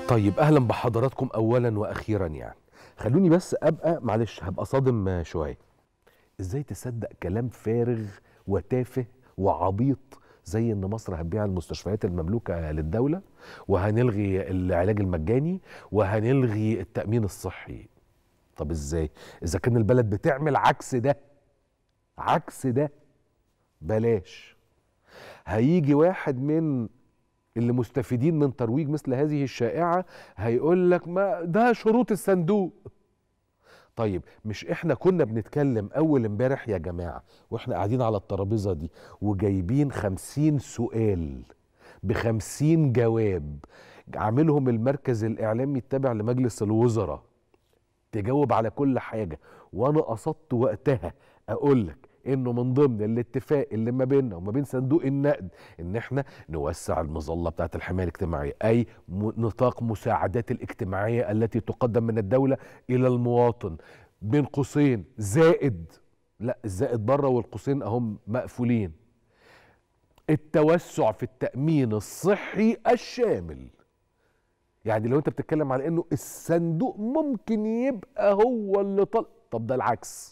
طيب اهلا بحضراتكم اولا واخيرا يعني خلوني بس ابقى معلش هبقى صادم شويه ازاي تصدق كلام فارغ وتافه وعبيط زي ان مصر هتبيع المستشفيات المملوكه للدوله وهنلغي العلاج المجاني وهنلغي التامين الصحي طب ازاي اذا كان البلد بتعمل عكس ده عكس ده بلاش هيجي واحد من اللي مستفيدين من ترويج مثل هذه الشائعه هيقول لك ما ده شروط الصندوق طيب مش احنا كنا بنتكلم اول امبارح يا جماعه واحنا قاعدين على الترابيزه دي وجايبين خمسين سؤال بخمسين جواب عاملهم المركز الاعلامي التابع لمجلس الوزراء تجاوب على كل حاجه وانا قصدت وقتها اقول لك انه من ضمن الاتفاق اللي ما بيننا وما بين صندوق النقد ان احنا نوسع المظله بتاعه الحمايه الاجتماعيه اي م- نطاق مساعدات الاجتماعيه التي تقدم من الدوله الى المواطن بين قوسين زائد لا الزائد بره والقوسين اهم مقفولين التوسع في التامين الصحي الشامل يعني لو انت بتتكلم على انه الصندوق ممكن يبقى هو اللي طل طب ده العكس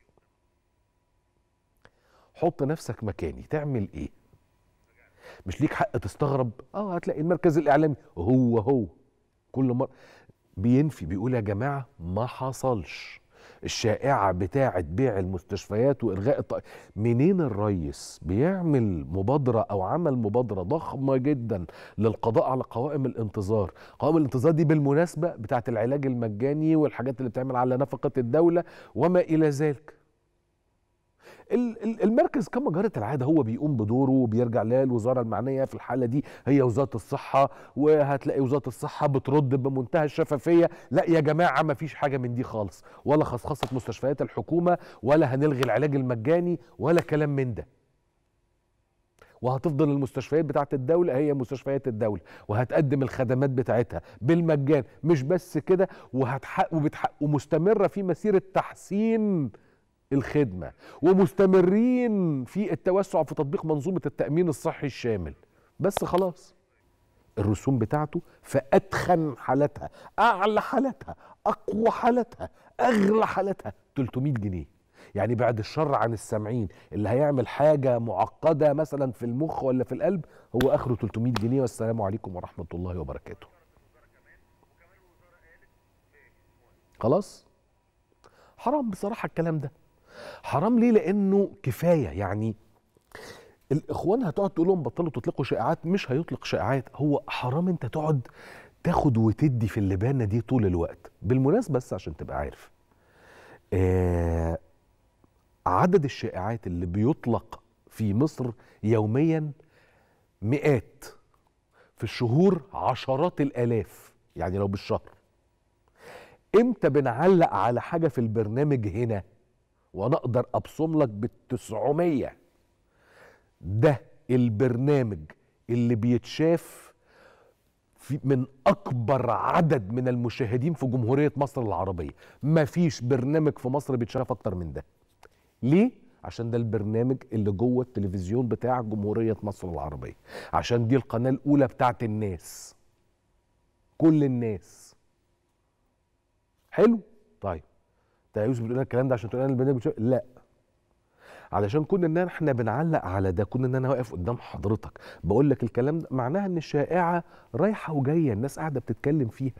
حط نفسك مكاني تعمل ايه مش ليك حق تستغرب اه هتلاقي المركز الاعلامي هو هو كل مره بينفي بيقول يا جماعه ما حصلش الشائعه بتاعه بيع المستشفيات والغاء الط... منين الريس بيعمل مبادره او عمل مبادره ضخمه جدا للقضاء على قوائم الانتظار قوائم الانتظار دي بالمناسبه بتاعه العلاج المجاني والحاجات اللي بتعمل على نفقه الدوله وما الى ذلك ال- ال- المركز كما جرت العاده هو بيقوم بدوره وبيرجع للوزاره المعنيه في الحاله دي هي وزاره الصحه وهتلاقي وزاره الصحه بترد بمنتهى الشفافيه لا يا جماعه ما فيش حاجه من دي خالص ولا خصخصه مستشفيات الحكومه ولا هنلغي العلاج المجاني ولا كلام من ده وهتفضل المستشفيات بتاعت الدولة هي مستشفيات الدولة وهتقدم الخدمات بتاعتها بالمجان مش بس كده وهتحقق وبتحقق ومستمرة في مسيرة تحسين الخدمة ومستمرين في التوسع في تطبيق منظومة التأمين الصحي الشامل بس خلاص الرسوم بتاعته في أتخن حالاتها أعلى حالاتها أقوى حالاتها أغلى حالاتها 300 جنيه يعني بعد الشر عن السامعين اللي هيعمل حاجة معقدة مثلا في المخ ولا في القلب هو آخره 300 جنيه والسلام عليكم ورحمة الله وبركاته خلاص حرام بصراحة الكلام ده حرام ليه لانه كفايه يعني الاخوان هتقعد تقول لهم بطلوا تطلقوا شائعات مش هيطلق شائعات هو حرام انت تقعد تاخد وتدي في اللبانه دي طول الوقت بالمناسبه بس عشان تبقى عارف آه عدد الشائعات اللي بيطلق في مصر يوميا مئات في الشهور عشرات الالاف يعني لو بالشهر امتى بنعلق على حاجه في البرنامج هنا وانا اقدر ابصم لك بالتسعمية ده البرنامج اللي بيتشاف في من اكبر عدد من المشاهدين في جمهورية مصر العربية مفيش برنامج في مصر بيتشاف اكتر من ده ليه؟ عشان ده البرنامج اللي جوه التلفزيون بتاع جمهورية مصر العربية عشان دي القناة الأولى بتاعت الناس كل الناس حلو؟ طيب انت يا يوسف بتقول لنا الكلام ده عشان تقول لنا البرنامج بتشوف- لا علشان كنا ان احنا بنعلق على ده كنا ان انا واقف قدام حضرتك بقول لك الكلام ده معناها ان الشائعه رايحه وجايه الناس قاعده بتتكلم فيها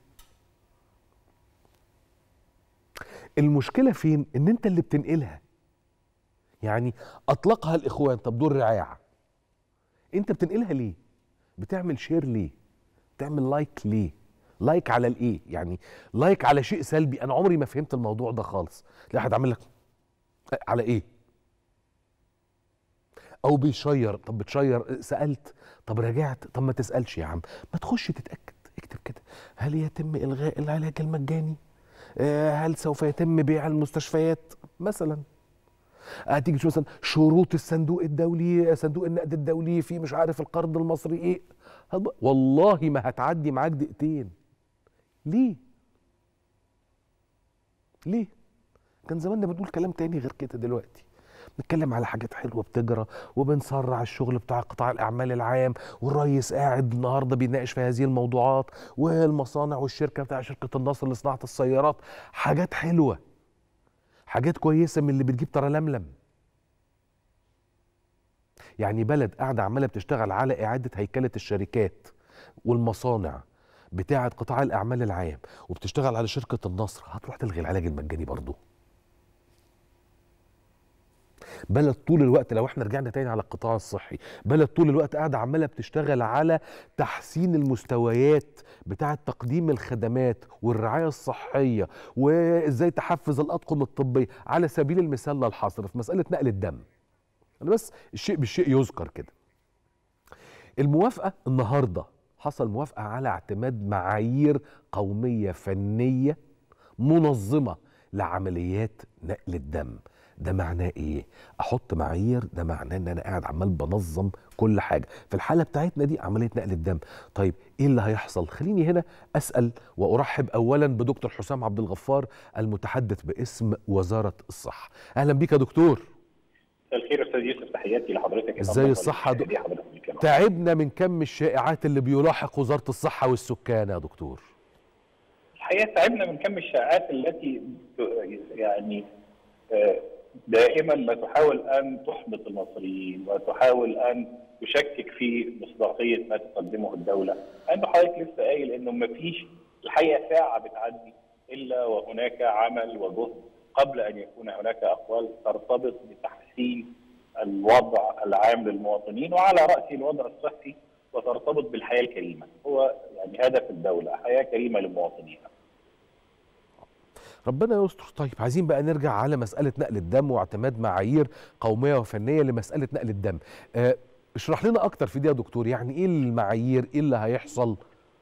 المشكله فين ان انت اللي بتنقلها يعني اطلقها الاخوان طب دول رعاع انت بتنقلها ليه بتعمل شير ليه بتعمل لايك ليه لايك على الايه يعني لايك على شيء سلبي انا عمري ما فهمت الموضوع ده خالص تلاقي حد عامل لك على ايه او بيشير طب بتشير سالت طب راجعت طب ما تسالش يا عم ما تخش تتاكد اكتب كده هل يتم الغاء العلاج المجاني آه، هل سوف يتم بيع المستشفيات مثلا هتيجي تشوف مثلا شروط الصندوق الدولي صندوق النقد الدولي في مش عارف القرض المصري ايه هتب- والله ما هتعدي معاك دقيقتين ليه ليه كان زماننا بنقول كلام تاني غير كده دلوقتي نتكلم على حاجات حلوه بتجرى وبنسرع الشغل بتاع قطاع الاعمال العام والرئيس قاعد النهارده بيناقش في هذه الموضوعات والمصانع والشركه بتاع شركه النصر لصناعه السيارات حاجات حلوه حاجات كويسه من اللي بتجيب ترلملم يعني بلد قاعده عماله بتشتغل على اعاده هيكله الشركات والمصانع بتاعه قطاع الاعمال العام وبتشتغل على شركه النصر هتروح تلغي العلاج المجاني برضه بلد طول الوقت لو احنا رجعنا تاني على القطاع الصحي بلد طول الوقت قاعده عماله بتشتغل على تحسين المستويات بتاعه تقديم الخدمات والرعايه الصحيه وازاي تحفز الاطقم الطبيه على سبيل المثال لا الحصر في مساله نقل الدم انا بس الشيء بالشيء يذكر كده الموافقه النهارده حصل موافقه على اعتماد معايير قوميه فنيه منظمه لعمليات نقل الدم ده معناه ايه احط معايير ده معناه ان انا قاعد عمال بنظم كل حاجه في الحاله بتاعتنا دي عمليه نقل الدم طيب ايه اللي هيحصل خليني هنا اسال وارحب اولا بدكتور حسام عبد الغفار المتحدث باسم وزاره الصحه اهلا بيك يا دكتور مساء الخير استاذ يوسف تحياتي لحضرتك ازاي الصحه دو... تعبنا من كم الشائعات اللي بيلاحق وزاره الصحه والسكان يا دكتور الحقيقه تعبنا من كم الشائعات التي يعني دائما ما تحاول ان تحبط المصريين وتحاول ان تشكك في مصداقيه ما تقدمه الدوله. انا حضرتك لسه قايل انه ما فيش الحقيقه ساعه بتعدي الا وهناك عمل وجهد قبل ان يكون هناك اقوال ترتبط بتحسين الوضع العام للمواطنين وعلى راس الوضع الصحي وترتبط بالحياه الكريمه، هو يعني هدف الدوله حياه كريمه لمواطنيها. ربنا يستر طيب عايزين بقى نرجع على مسألة نقل الدم واعتماد معايير قومية وفنية لمسألة نقل الدم اه اشرح لنا أكتر في دي يا دكتور يعني إيه المعايير إيه اللي هيحصل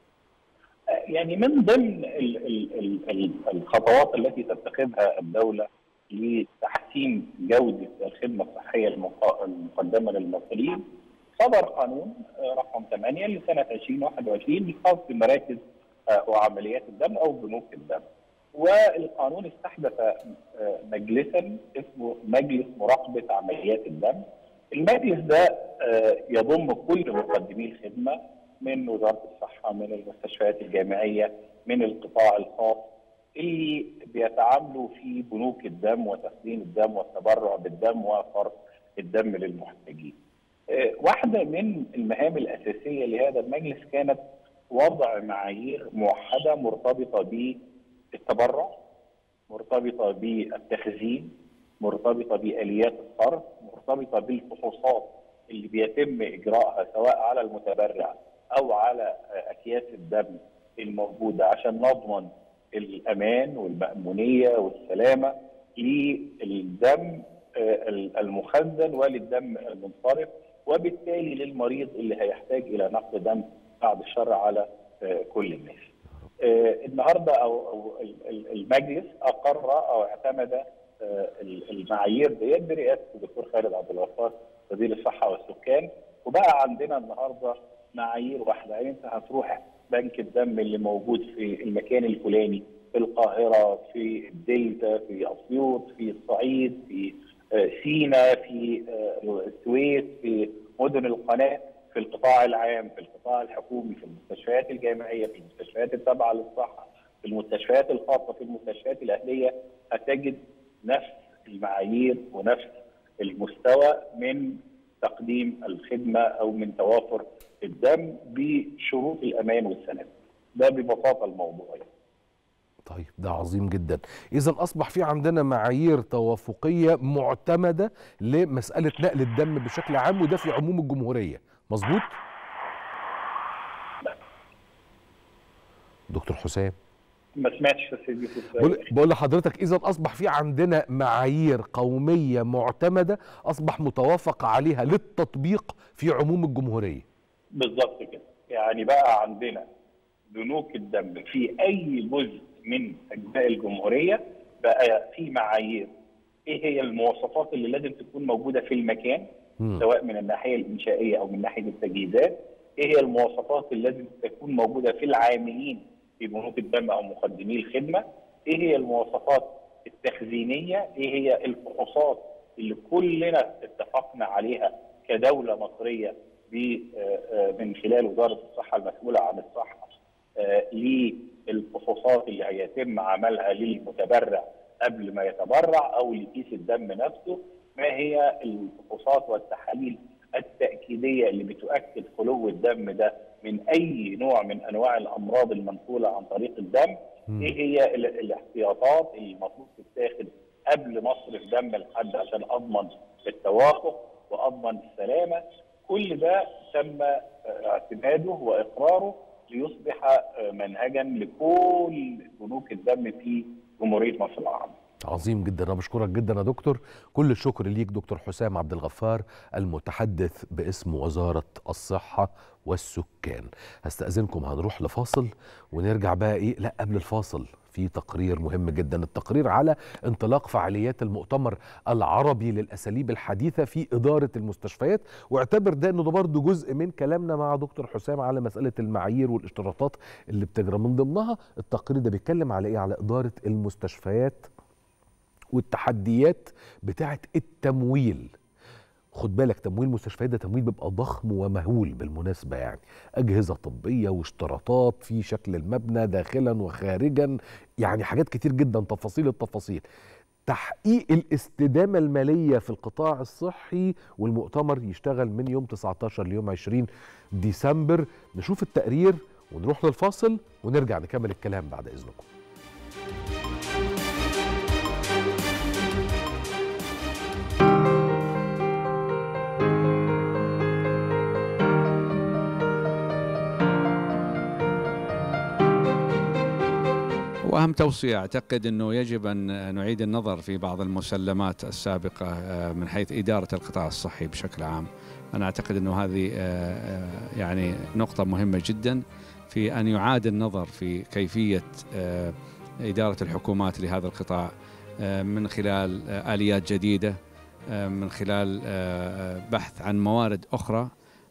يعني من ضمن ال ال ال ال الخطوات التي تتخذها الدولة لتحسين جودة الخدمة الصحية المقدمة للمصريين صدر قانون رقم 8 لسنة 2021 الخاص بمراكز وعمليات الدم أو بنوك الدم والقانون استحدث مجلسا اسمه مجلس مراقبه عمليات الدم. المجلس ده يضم كل مقدمي الخدمه من وزاره الصحه من المستشفيات الجامعيه من القطاع الخاص اللي بيتعاملوا في بنوك الدم وتخزين الدم والتبرع بالدم وفرض الدم للمحتاجين. واحده من المهام الاساسيه لهذا المجلس كانت وضع معايير موحده مرتبطه ب التبرع مرتبطة بالتخزين مرتبطة بآليات الصرف مرتبطة بالفحوصات اللي بيتم إجراءها سواء على المتبرع أو على أكياس الدم الموجودة عشان نضمن الأمان والمأمونية والسلامة للدم المخزن وللدم المنصرف وبالتالي للمريض اللي هيحتاج إلى نقل دم بعد الشر على كل الناس. النهارده او او المجلس اقر او اعتمد المعايير ديت برئاسه الدكتور خالد عبد الغفار وزير الصحه والسكان وبقى عندنا النهارده معايير واحده يعني انت هتروح بنك الدم اللي موجود في المكان الفلاني في القاهره في الدلتا في اسيوط في الصعيد في سينا في السويس في مدن القناه في القطاع العام في القطاع الحكومي في المستشفيات الجامعيه في المستشفيات التابعه للصحه في المستشفيات الخاصه في المستشفيات الاهليه هتجد نفس المعايير ونفس المستوى من تقديم الخدمه او من توافر الدم بشروط الامان والسلامه. ده ببساطه الموضوع يعني. طيب ده عظيم جدا اذا اصبح في عندنا معايير توافقيه معتمده لمساله نقل الدم بشكل عام وده في عموم الجمهوريه مظبوط دكتور حسام ما سمعتش بقول, بقول لحضرتك اذا اصبح في عندنا معايير قوميه معتمده اصبح متوافق عليها للتطبيق في عموم الجمهوريه بالظبط كده يعني بقى عندنا بنوك الدم في اي جزء من اجزاء الجمهوريه بقى في معايير ايه هي المواصفات اللي لازم تكون موجوده في المكان م. سواء من الناحيه الانشائيه او من ناحيه التجهيزات ايه هي المواصفات اللي لازم تكون موجوده في العاملين في بنوك الدم او مقدمي الخدمه ايه هي المواصفات التخزينيه ايه هي الفحوصات اللي كلنا اتفقنا عليها كدوله مصريه من خلال وزاره الصحه المسؤوله عن الصحه للفحوصات اللي هيتم عملها للمتبرع قبل ما يتبرع او لكيس الدم نفسه ما هي الفحوصات والتحاليل التاكيديه اللي بتؤكد خلو الدم ده من اي نوع من انواع الامراض المنقوله عن طريق الدم م. ايه هي الاحتياطات اللي المفروض تتاخد قبل مصرف دم لحد عشان اضمن التوافق واضمن السلامه كل ده تم اعتماده واقراره ليصبح منهجا لكل بنوك الدم في جمهوريه مصر العربيه. عظيم جدا انا بشكرك جدا يا دكتور كل الشكر ليك دكتور حسام عبد الغفار المتحدث باسم وزاره الصحه والسكان هستاذنكم هنروح لفاصل ونرجع بقى ايه لا قبل الفاصل في تقرير مهم جدا التقرير على انطلاق فعاليات المؤتمر العربي للاساليب الحديثه في اداره المستشفيات واعتبر ده انه ده برضه جزء من كلامنا مع دكتور حسام على مساله المعايير والاشتراطات اللي بتجرى من ضمنها التقرير ده بيتكلم على ايه على اداره المستشفيات والتحديات بتاعه التمويل خد بالك تمويل مستشفيات ده تمويل بيبقى ضخم ومهول بالمناسبة يعني أجهزة طبية واشتراطات في شكل المبنى داخلا وخارجا يعني حاجات كتير جدا تفاصيل التفاصيل تحقيق الاستدامة المالية في القطاع الصحي والمؤتمر يشتغل من يوم 19 ليوم 20 ديسمبر نشوف التقرير ونروح للفاصل ونرجع نكمل الكلام بعد إذنكم واهم توصيه اعتقد انه يجب ان نعيد النظر في بعض المسلمات السابقه من حيث اداره القطاع الصحي بشكل عام. انا اعتقد انه هذه يعني نقطه مهمه جدا في ان يعاد النظر في كيفيه اداره الحكومات لهذا القطاع من خلال اليات جديده من خلال بحث عن موارد اخرى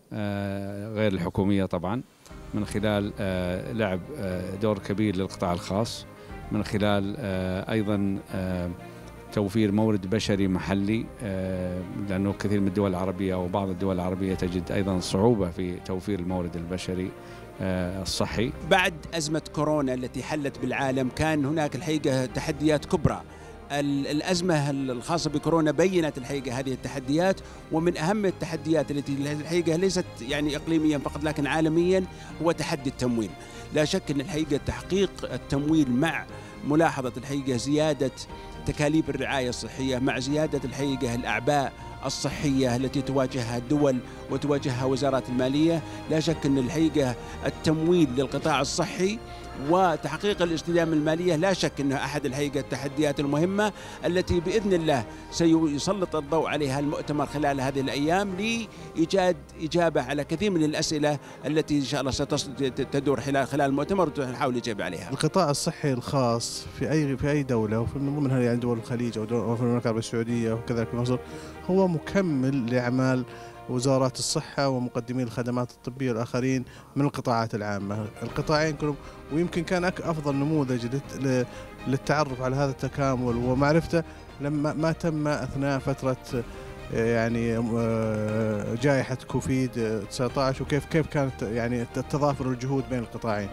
غير الحكوميه طبعا من خلال لعب دور كبير للقطاع الخاص من خلال ايضا توفير مورد بشري محلي لانه كثير من الدول العربيه او بعض الدول العربيه تجد ايضا صعوبه في توفير المورد البشري الصحي. بعد ازمه كورونا التي حلت بالعالم كان هناك الحقيقه تحديات كبرى الأزمة الخاصة بكورونا بينت الحقيقة هذه التحديات ومن أهم التحديات التي الحقيقة ليست يعني إقليميا فقط لكن عالميا هو تحدي التمويل لا شك أن الحقيقة تحقيق التمويل مع ملاحظة الحقيقة زيادة تكاليف الرعاية الصحية مع زيادة الحقيقة الأعباء الصحية التي تواجهها الدول وتواجهها وزارات المالية لا شك أن الحقيقة التمويل للقطاع الصحي وتحقيق الاستدامة المالية لا شك أنه أحد الحقيقة التحديات المهمة التي بإذن الله سيسلط الضوء عليها المؤتمر خلال هذه الأيام لإيجاد إجابة على كثير من الأسئلة التي إن شاء الله ستدور خلال خلال المؤتمر ونحاول الإجابة عليها. القطاع الصحي الخاص في أي في أي دولة وفي ضمنها يعني دول الخليج أو, أو في المملكة العربية السعودية وكذلك في مصر هو مكمل لأعمال وزارات الصحة ومقدمين الخدمات الطبية الآخرين من القطاعات العامة القطاعين كلهم ويمكن كان أفضل نموذج للتعرف على هذا التكامل ومعرفته لما ما تم أثناء فترة يعني جائحة كوفيد 19 وكيف كيف كانت يعني تضافر الجهود بين القطاعين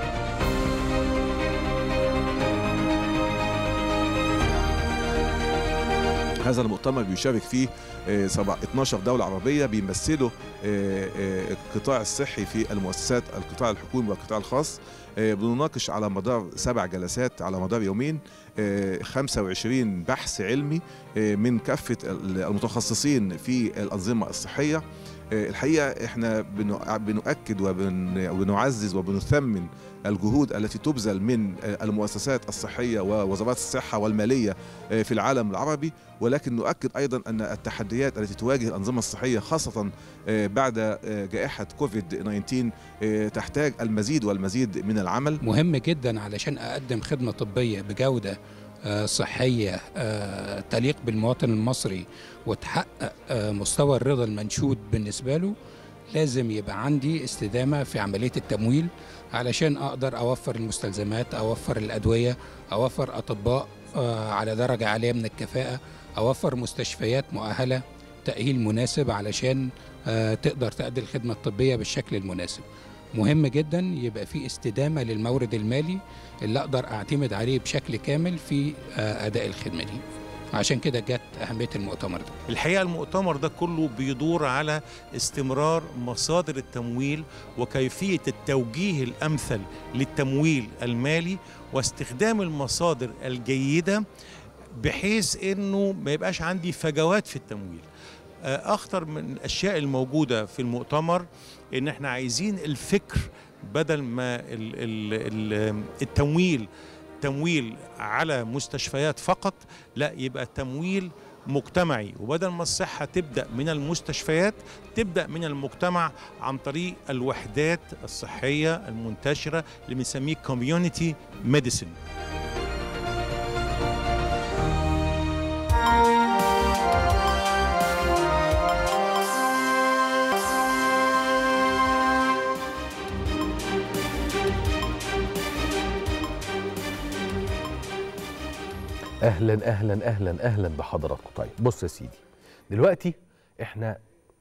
هذا المؤتمر بيشارك فيه 12 دولة عربية بيمثلوا القطاع الصحي في المؤسسات القطاع الحكومي والقطاع الخاص بنناقش على مدار سبع جلسات على مدار يومين 25 بحث علمي من كافة المتخصصين في الأنظمة الصحية الحقيقة احنا بنؤكد وبنعزز وبنثمن الجهود التي تبذل من المؤسسات الصحية ووزارات الصحة والمالية في العالم العربي ولكن نؤكد أيضا أن التحديات التي تواجه الأنظمة الصحية خاصة بعد جائحة كوفيد 19 تحتاج المزيد والمزيد من العمل مهم جدا علشان أقدم خدمة طبية بجودة صحية تليق بالمواطن المصري وتحقق مستوى الرضا المنشود بالنسبة له لازم يبقى عندي استدامة في عملية التمويل علشان أقدر أوفر المستلزمات أوفر الأدوية أوفر أطباء على درجة عالية من الكفاءة اوفر مستشفيات مؤهله تاهيل مناسب علشان آه، تقدر تأدي الخدمه الطبيه بالشكل المناسب مهم جدا يبقى في استدامه للمورد المالي اللي اقدر اعتمد عليه بشكل كامل في آه، اداء الخدمه دي عشان كده جت اهميه المؤتمر ده الحقيقه المؤتمر ده كله بيدور على استمرار مصادر التمويل وكيفيه التوجيه الامثل للتمويل المالي واستخدام المصادر الجيده بحيث انه ما يبقاش عندي فجوات في التمويل آه، اخطر من الاشياء الموجوده في المؤتمر ان احنا عايزين الفكر بدل ما ال ال ال التمويل تمويل على مستشفيات فقط لا يبقى تمويل مجتمعي وبدل ما الصحة تبدأ من المستشفيات تبدأ من المجتمع عن طريق الوحدات الصحية المنتشرة اللي بنسميه community medicine اهلا اهلا اهلا اهلا بحضراتكم طيب بص يا سيدي دلوقتي احنا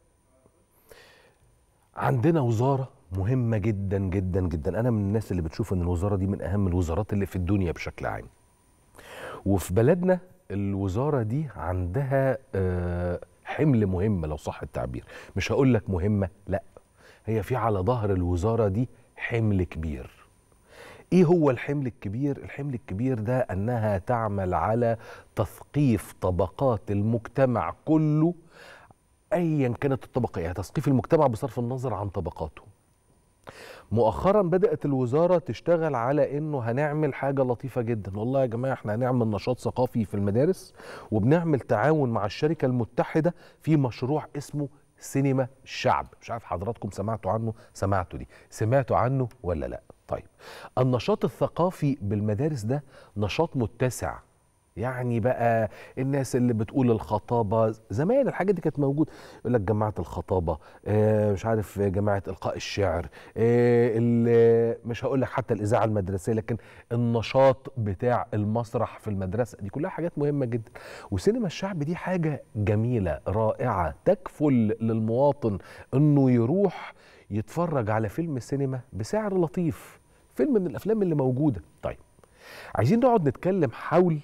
عندنا وزاره مهمه جدا جدا جدا انا من الناس اللي بتشوف ان الوزاره دي من اهم الوزارات اللي في الدنيا بشكل عام وفي بلدنا الوزاره دي عندها آه، حمل مهم لو صح التعبير مش هقول لك مهمه لا هي في على ظهر الوزاره دي حمل كبير ايه هو الحمل الكبير الحمل الكبير ده انها تعمل على تثقيف طبقات المجتمع كله ايا كانت الطبقه يعني تثقيف المجتمع بصرف النظر عن طبقاته مؤخرا بدات الوزاره تشتغل على انه هنعمل حاجه لطيفه جدا والله يا جماعه احنا هنعمل نشاط ثقافي في المدارس وبنعمل تعاون مع الشركه المتحده في مشروع اسمه سينما الشعب مش عارف حضراتكم سمعتوا عنه سمعتوا دي سمعتوا عنه ولا لا طيب النشاط الثقافي بالمدارس ده نشاط متسع يعني بقى الناس اللي بتقول الخطابه زمان الحاجات دي كانت موجوده يقول لك جماعه الخطابه آه مش عارف جماعه القاء الشعر آه ال- مش هقول لك حتى الاذاعه المدرسيه لكن النشاط بتاع المسرح في المدرسه دي كلها حاجات مهمه جدا وسينما الشعب دي حاجه جميله رائعه تكفل للمواطن انه يروح يتفرج على فيلم سينما بسعر لطيف فيلم من الافلام اللي موجوده طيب عايزين نقعد نتكلم حول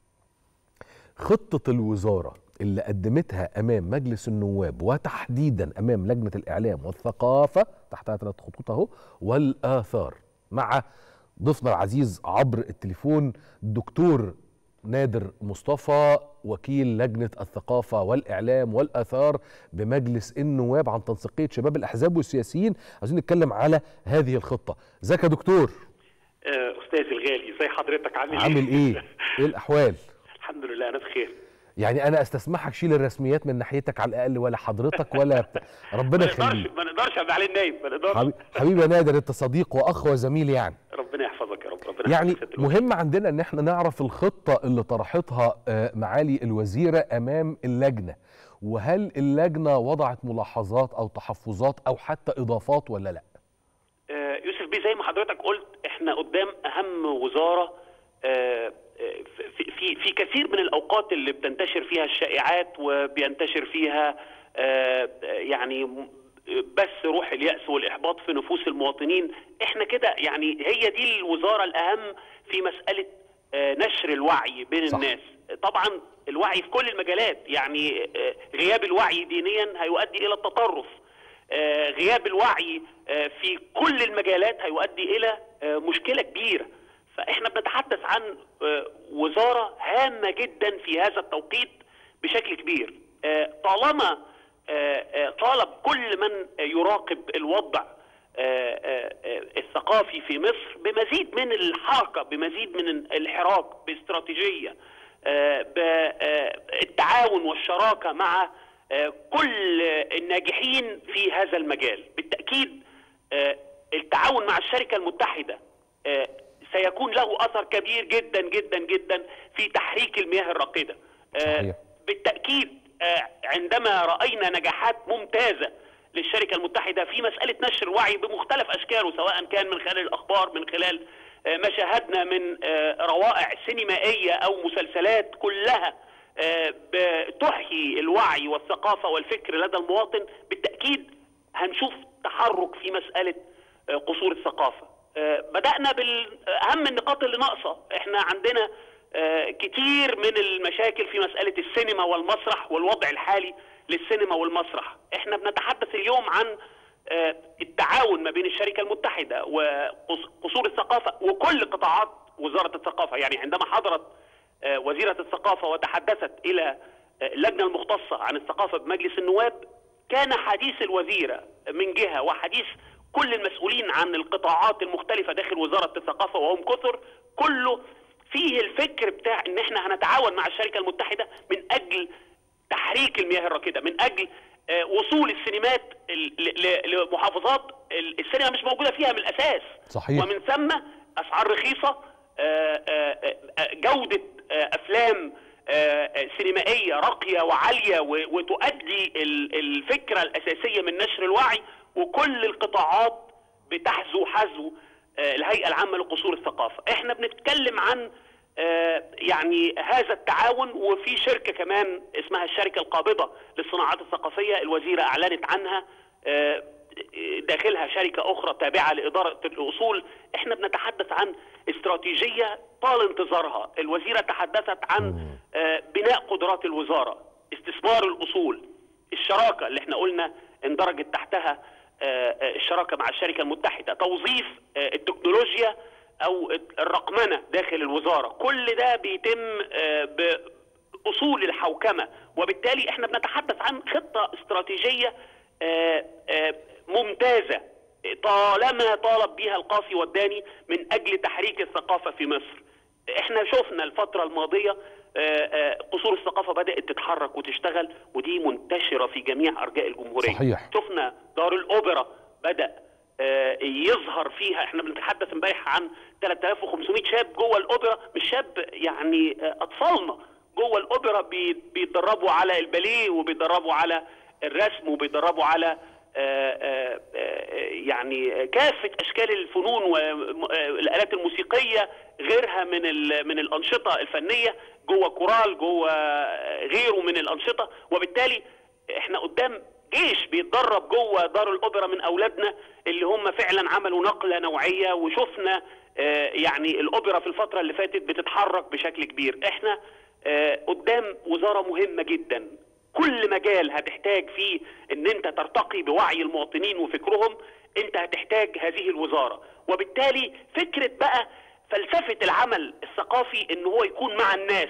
خطة الوزارة اللي قدمتها أمام مجلس النواب وتحديدا أمام لجنة الإعلام والثقافة تحتها ثلاث خطوط أهو والآثار مع ضيفنا العزيز عبر التليفون الدكتور نادر مصطفى وكيل لجنة الثقافة والإعلام والآثار بمجلس النواب عن تنسيقية شباب الأحزاب والسياسيين عايزين نتكلم على هذه الخطة ازيك يا دكتور آه، استاذي الغالي ازي حضرتك عامل ايه عامل ايه ايه الأحوال الحمد لله انا بخير يعني انا استسمحك شيل الرسميات من ناحيتك على الاقل ولا حضرتك ولا بتاع. ربنا ما نقدرش يخليك ما نقدرش ابقى عليه نايم ما نقدرش حبيبي حبيبي يا نادر انت صديق واخ وزميل يعني ربنا يحفظك يا رب ربنا يعني يحفظك يا ست الوالد. مهم عندنا ان احنا نعرف الخطه اللي طرحتها آه، معالي الوزيره امام اللجنه وهل اللجنه وضعت ملاحظات او تحفظات او حتى اضافات ولا لا آه، يوسف بيه زي ما حضرتك قلت احنا قدام اهم وزاره آه، آه، في في في كثير من الاوقات اللي بتنتشر فيها الشائعات وبينتشر فيها آه، يعني م- بس روح اليأس والإحباط في نفوس المواطنين احنا كده يعني هي دي الوزارة الأهم في مسألة آه، نشر الوعي بين صح. الناس طبعا الوعي في كل المجالات يعني آه، غياب الوعي دينيا هيؤدي إلى التطرف آه، غياب الوعي آه، في كل المجالات هيؤدي الى آه، مشكله كبيره فاحنا بنتحدث عن آه، وزاره هامه جدا في هذا التوقيت بشكل كبير آه، طالما آه، آه، طالب كل من يراقب الوضع آه، آه، آه، الثقافي في مصر بمزيد من الحركه بمزيد من الحراك باستراتيجيه آه، بالتعاون والشراكه مع آه، كل الناجحين في هذا المجال بالتأكيد آه، التعاون مع الشركة المتحدة آه، سيكون له أثر كبير جدا جدا جدا في تحريك المياه الراقدة آه، صحيح. بالتأكيد آه، عندما رأينا نجاحات ممتازة للشركة المتحدة في مسألة نشر الوعي بمختلف أشكاله سواء كان من خلال الأخبار من خلال آه، ما شاهدنا من آه، روائع سينمائية أو مسلسلات كلها آه، ب- الوعي والثقافه والفكر لدى المواطن بالتاكيد هنشوف تحرك في مساله آه، قصور الثقافه آه، بدانا باهم النقاط اللي ناقصه احنا عندنا آه، كتير من المشاكل في مساله السينما والمسرح والوضع الحالي للسينما والمسرح احنا بنتحدث اليوم عن آه، التعاون ما بين الشركه المتحده وقصور الثقافه وكل قطاعات وزاره الثقافه يعني عندما حضرت آه، وزيره الثقافه وتحدثت الى آه، اللجنه المختصه عن الثقافه بمجلس النواب كان حديث الوزيره من جهه وحديث كل المسؤولين عن القطاعات المختلفه داخل وزاره الثقافه وهم كثر كله فيه الفكر بتاع ان احنا هنتعاون مع الشركه المتحده من اجل تحريك المياه الراكده من اجل آه، وصول السينمات ال- ل- ل- لمحافظات ال- السينما مش موجوده فيها من الاساس صحيح. ومن ثم اسعار رخيصه آه، آه، آه، جوده آه، افلام آه، آه، سينمائيه راقيه وعاليه و- وتؤدي ال- الفكره الاساسيه من نشر الوعي وكل القطاعات بتحذو حذو آه، الهيئه العامه لقصور الثقافه احنا بنتكلم عن آه، يعني هذا التعاون وفي شركه كمان اسمها الشركه القابضه للصناعات الثقافيه الوزيره اعلنت عنها آه، داخلها شركه اخرى تابعه لاداره الاصول احنا بنتحدث عن استراتيجيه طال انتظارها الوزيره تحدثت عن آه، بناء قدرات الوزاره استثمار الاصول الشراكه اللي احنا قلنا اندرجت تحتها آه، آه، الشراكه مع الشركه المتحده توظيف آه، التكنولوجيا او الرقمنه داخل الوزاره كل ده بيتم آه، باصول الحوكمه وبالتالي احنا بنتحدث عن خطه استراتيجيه آه، آه، ممتازه طالما طالب بها القاصي والداني من اجل تحريك الثقافه في مصر احنا شفنا الفتره الماضيه آه، آه، قصور الثقافه بدات تتحرك وتشتغل ودي منتشره في جميع ارجاء الجمهوريه صحيح. شفنا دار الاوبرا بدا آه، يظهر فيها احنا بنتحدث امبارح عن 3500 شاب جوه الاوبرا مش شاب يعني آه، اطفالنا جوه الاوبرا بي- بيتدربوا على الباليه وبيتدربوا على الرسم وبيتدربوا على آه، آه، آه، يعني كافه اشكال الفنون والالات الموسيقيه غيرها من ال- من الانشطه الفنيه جوه كورال جوه غيره من الانشطه وبالتالي احنا قدام جيش بيتدرب جوه دار الاوبرا من اولادنا اللي هم فعلا عملوا نقله نوعيه وشفنا آه، يعني الاوبرا في الفتره اللي فاتت بتتحرك بشكل كبير احنا آه، قدام وزاره مهمه جدا كل مجال هتحتاج فيه ان انت ترتقي بوعي المواطنين وفكرهم انت هتحتاج هذه الوزاره وبالتالي فكره بقى فلسفه العمل الثقافي ان هو يكون مع الناس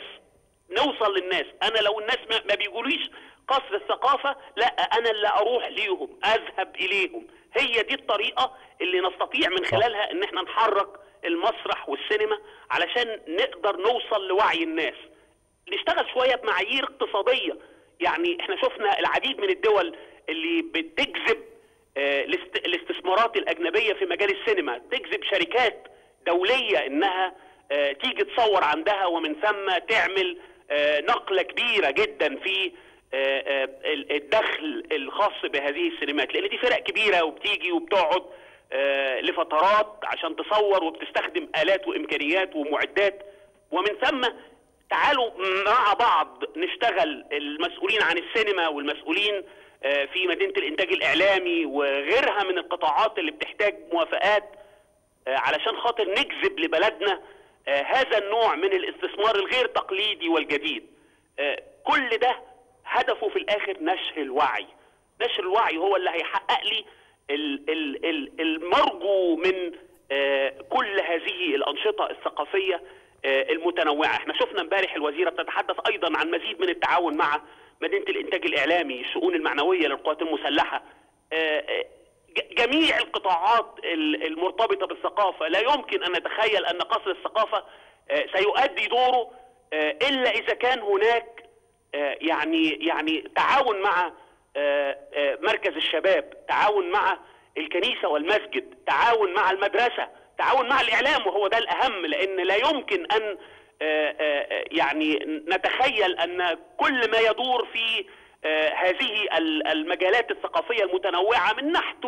نوصل للناس انا لو الناس ما ما بيقوليش قصر الثقافه لا انا اللي اروح ليهم اذهب اليهم هي دي الطريقه اللي نستطيع من خلالها ان احنا نحرك المسرح والسينما علشان نقدر نوصل لوعي الناس نشتغل شويه بمعايير اقتصاديه يعني احنا شفنا العديد من الدول اللي بتجذب آه، الاست- الاستثمارات الاجنبيه في مجال السينما تجذب شركات دوليه انها آه، تيجي تصور عندها ومن ثم تعمل آه، نقله كبيره جدا في آه، آه، ال- الدخل الخاص بهذه السينمات لان دي فرق كبيره وبتيجي وبتقعد آه، لفترات عشان تصور وبتستخدم الات وامكانيات ومعدات ومن ثم تعالوا مع بعض نشتغل المسؤولين عن السينما والمسؤولين آه، في مدينه الانتاج الاعلامي وغيرها من القطاعات اللي بتحتاج موافقات آه، علشان خاطر نجذب لبلدنا آه، هذا النوع من الاستثمار الغير تقليدي والجديد آه، كل ده هدفه في الاخر نشر الوعي نشر الوعي هو اللي هيحقق لي ال- ال- ال- المرجو من آه، كل هذه الانشطه الثقافيه آه، المتنوعه احنا شفنا امبارح الوزيره بتتحدث ايضا عن مزيد من التعاون مع مدينه الانتاج الاعلامي الشؤون المعنويه للقوات المسلحه آه، آه، ج- جميع القطاعات ال- المرتبطه بالثقافه لا يمكن ان نتخيل ان قصر الثقافه آه، سيؤدي دوره آه، الا اذا كان هناك آه، يعني يعني تعاون مع آه، آه، مركز الشباب تعاون مع الكنيسه والمسجد تعاون مع المدرسه تعاون مع الاعلام وهو ده الاهم لان لا يمكن ان آه، آه، يعني نتخيل ان كل ما يدور في آه، هذه ال- المجالات الثقافيه المتنوعه من نحت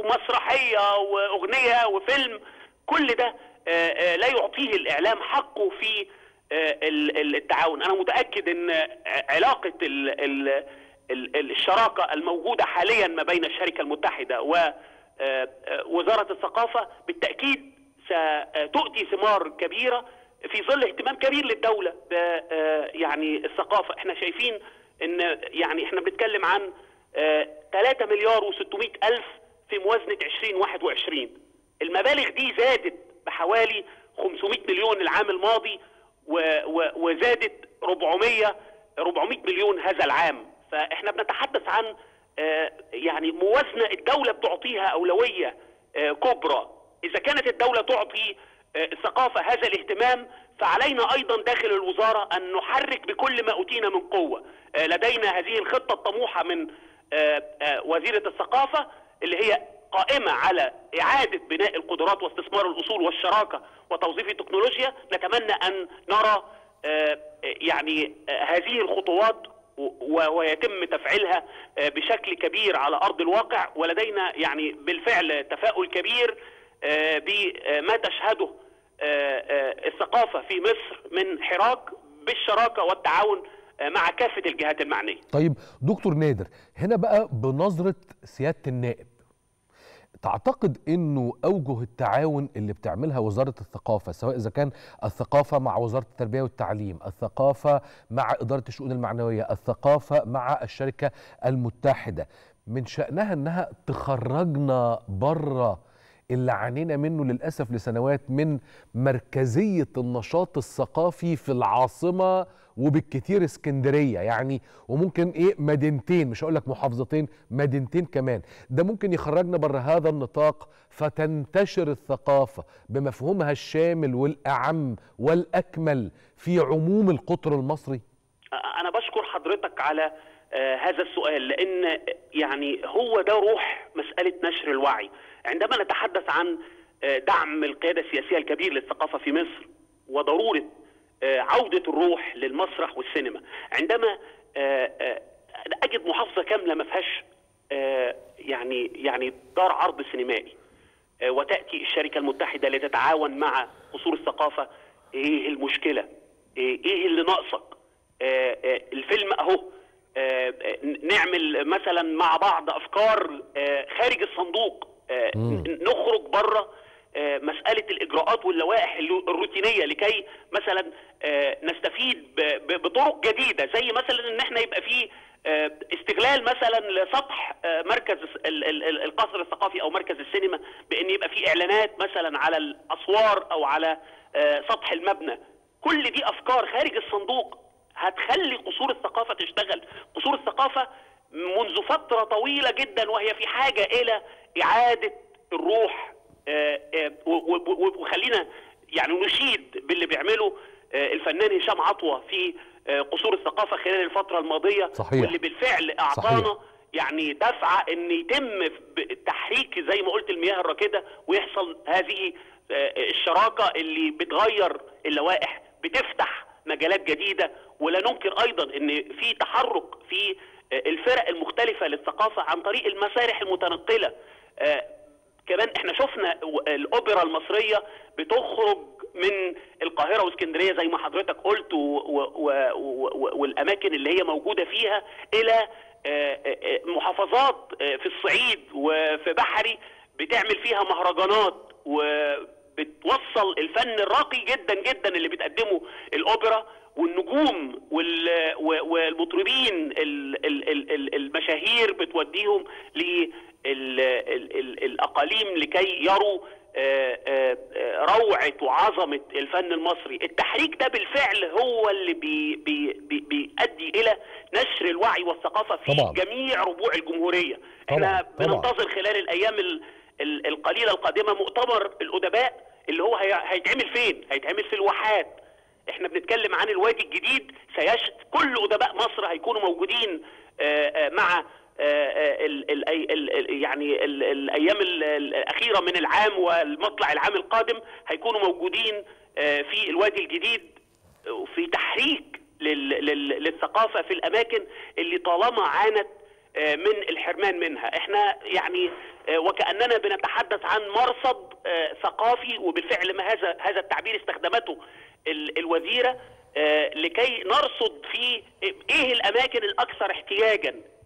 ومسرحيه واغنيه وفيلم كل ده آه، آه، لا يعطيه الاعلام حقه في آه، ال- ال- التعاون انا متاكد ان ع- علاقه ال- ال- ال- ال- الشراكه الموجوده حاليا ما بين الشركه المتحده ووزاره الثقافه بالتاكيد ستؤتي ثمار كبيره في ظل اهتمام كبير للدوله ب آه، يعني الثقافه احنا شايفين ان يعني احنا بنتكلم عن آه، 3 مليار و600 الف في موازنه 2021 المبالغ دي زادت بحوالي 500 مليون العام الماضي و- و- وزادت 400 400 مليون هذا العام فاحنا بنتحدث عن آه، يعني موازنه الدوله بتعطيها اولويه آه، كبرى اذا كانت الدوله تعطي آه، الثقافه هذا الاهتمام فعلينا ايضا داخل الوزاره ان نحرك بكل ما اوتينا من قوه آه، لدينا هذه الخطه الطموحه من آه، آه، وزيره الثقافه اللي هي قائمه على اعاده بناء القدرات واستثمار الاصول والشراكه وتوظيف التكنولوجيا نتمنى ان نرى آه، يعني آه، هذه الخطوات و- ويتم تفعيلها آه، بشكل كبير على ارض الواقع ولدينا يعني بالفعل تفاؤل كبير آه، بما تشهده آه، آه، الثقافه في مصر من حراك بالشراكه والتعاون آه، مع كافه الجهات المعنيه. طيب دكتور نادر هنا بقى بنظرة سيادة النائب تعتقد انه اوجه التعاون اللي بتعملها وزاره الثقافه سواء اذا كان الثقافه مع وزاره التربيه والتعليم، الثقافه مع اداره الشؤون المعنويه، الثقافه مع الشركه المتحده، من شانها انها تخرجنا بره اللي عانينا منه للاسف لسنوات من مركزيه النشاط الثقافي في العاصمه وبالكتير اسكندريه يعني وممكن ايه مدينتين مش هقول لك محافظتين مدينتين كمان ده ممكن يخرجنا بره هذا النطاق فتنتشر الثقافه بمفهومها الشامل والاعم والاكمل في عموم القطر المصري انا بشكر حضرتك على آه، هذا السؤال لان يعني هو ده روح مساله نشر الوعي عندما نتحدث عن آه، دعم القياده السياسيه الكبير للثقافه في مصر وضروره آه، عوده الروح للمسرح والسينما عندما آه، آه، اجد محافظه كامله ما فيهاش آه، يعني يعني دار عرض سينمائي آه، وتاتي الشركه المتحده لتتعاون مع قصور الثقافه ايه المشكله؟ ايه إيه اللي ناقصك؟ آه، آه، الفيلم اهو آه، آه، نعمل مثلا مع بعض افكار آه، خارج الصندوق آه، مم. ن- نخرج بره آه، مساله الاجراءات واللوائح الرو- الروتينيه لكي مثلا آه، نستفيد ب- ب- بطرق جديده زي مثلا ان احنا يبقى في آه، استغلال مثلا لسطح آه، مركز ال- ال- ال- القصر الثقافي او مركز السينما بان يبقى في اعلانات مثلا على الاسوار او على آه، سطح المبنى كل دي افكار خارج الصندوق هتخلي قصور الثقافه تشتغل قصور الثقافه منذ فتره طويله جدا وهي في حاجه الى اعاده الروح آه، آه، و- و- و- وخلينا يعني نشيد باللي بيعمله آه، الفنان هشام عطوه في آه، قصور الثقافه خلال الفتره الماضيه صحيح. واللي بالفعل اعطانا صحيح. يعني دفعه ان يتم تحريك زي ما قلت المياه الراكده ويحصل هذه آه، الشراكه اللي بتغير اللوائح بتفتح مجالات جديده ولا ننكر ايضا ان في تحرك في آه، الفرق المختلفه للثقافه عن طريق المسارح المتنقله آه، كمان احنا شفنا و- الاوبرا المصريه بتخرج من القاهره واسكندريه زي ما حضرتك قلت و و و و والاماكن اللي هي موجوده فيها الى آه، آه، محافظات آه، في الصعيد وفي بحري بتعمل فيها مهرجانات وبتوصل الفن الراقي جدا جدا اللي بتقدمه الاوبرا والنجوم وال- و- والمطربين ال- ال- ال- ال- المشاهير بتوديهم للاقاليم لكي يروا آه، آه، آه، روعه وعظمه الفن المصري التحريك ده بالفعل هو اللي بي بي بي بيؤدي الى نشر الوعي والثقافه في طبعاً. جميع ربوع الجمهوريه احنا طبعاً. بننتظر خلال الايام ال- ال- القليله القادمه مؤتمر الادباء اللي هو هي- هيتعمل فين هيتعمل في الواحات احنا بنتكلم عن الوادي الجديد سيش كل ادباء مصر هيكونوا موجودين آه، آه، مع آه، آه، ال- ال- ال- ال- يعني ال- الايام ال- الاخيره من العام والمطلع العام القادم هيكونوا موجودين آه، في الوادي الجديد وفي تحريك لل- لل- للثقافه في الاماكن اللي طالما عانت آه، من الحرمان منها احنا يعني آه، وكاننا بنتحدث عن مرصد آه، ثقافي وبالفعل ما هذا هذا التعبير استخدمته ال- الوزيره آه، لكي نرصد في ايه الاماكن الاكثر احتياجا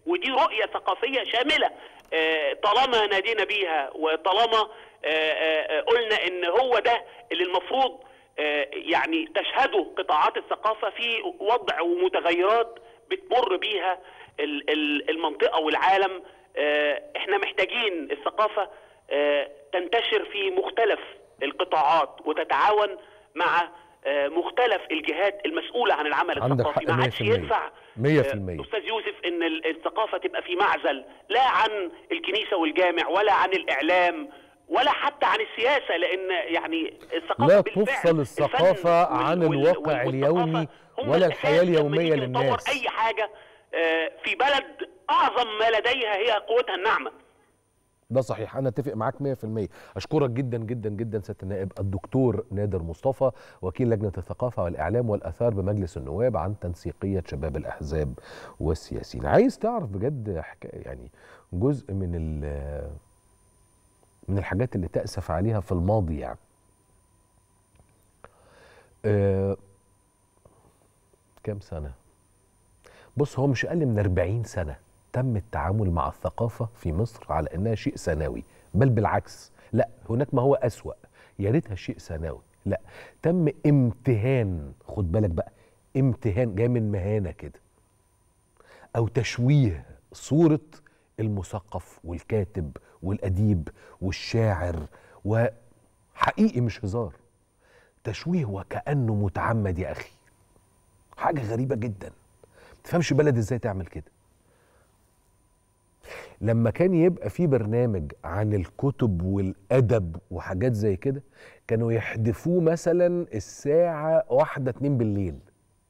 ودي رؤيه ثقافيه شامله آه، طالما نادينا بيها وطالما آه، آه، قلنا ان هو ده اللي المفروض آه، يعني تشهده قطاعات الثقافه في وضع ومتغيرات بتمر بيها ال- ال- المنطقه والعالم آه، احنا محتاجين الثقافه آه، تنتشر في مختلف القطاعات وتتعاون مع آه، مختلف الجهات المسؤوله عن العمل عندك الثقافي حق ما عادش 100%. ينفع 100% آه، استاذ يوسف ان ال- الثقافه تبقى في معزل لا عن الكنيسه والجامع ولا عن الاعلام ولا حتى عن السياسه لان يعني الثقافه لا بالفعل تفصل الثقافة الفن وال- عن وال- الواقع والثقافة اليومي هم ولا الأساس الحياة لما اليومية نيجي نطور للناس. اي حاجه آه، في بلد اعظم ما لديها هي قوتها الناعمه ده صحيح انا اتفق معاك 100% اشكرك جدا جدا جدا سياده النائب الدكتور نادر مصطفى وكيل لجنه الثقافه والاعلام والاثار بمجلس النواب عن تنسيقيه شباب الاحزاب والسياسيين عايز تعرف بجد حكايه يعني جزء من ال- من الحاجات اللي تاسف عليها في الماضي يعني أه كام سنه بص هو مش اقل من 40 سنه تم التعامل مع الثقافه في مصر على انها شيء ثانوي بل بالعكس لا هناك ما هو اسوا يا ريتها شيء ثانوي لا تم امتهان خد بالك بقى امتهان جاي من مهانه كده او تشويه صوره المثقف والكاتب والاديب والشاعر وحقيقي مش هزار تشويه وكانه متعمد يا اخي حاجه غريبه جدا تفهمش بلد ازاي تعمل كده لما كان يبقى في برنامج عن الكتب والادب وحاجات زي كده كانوا يحدفوه مثلا الساعه واحدة اتنين بالليل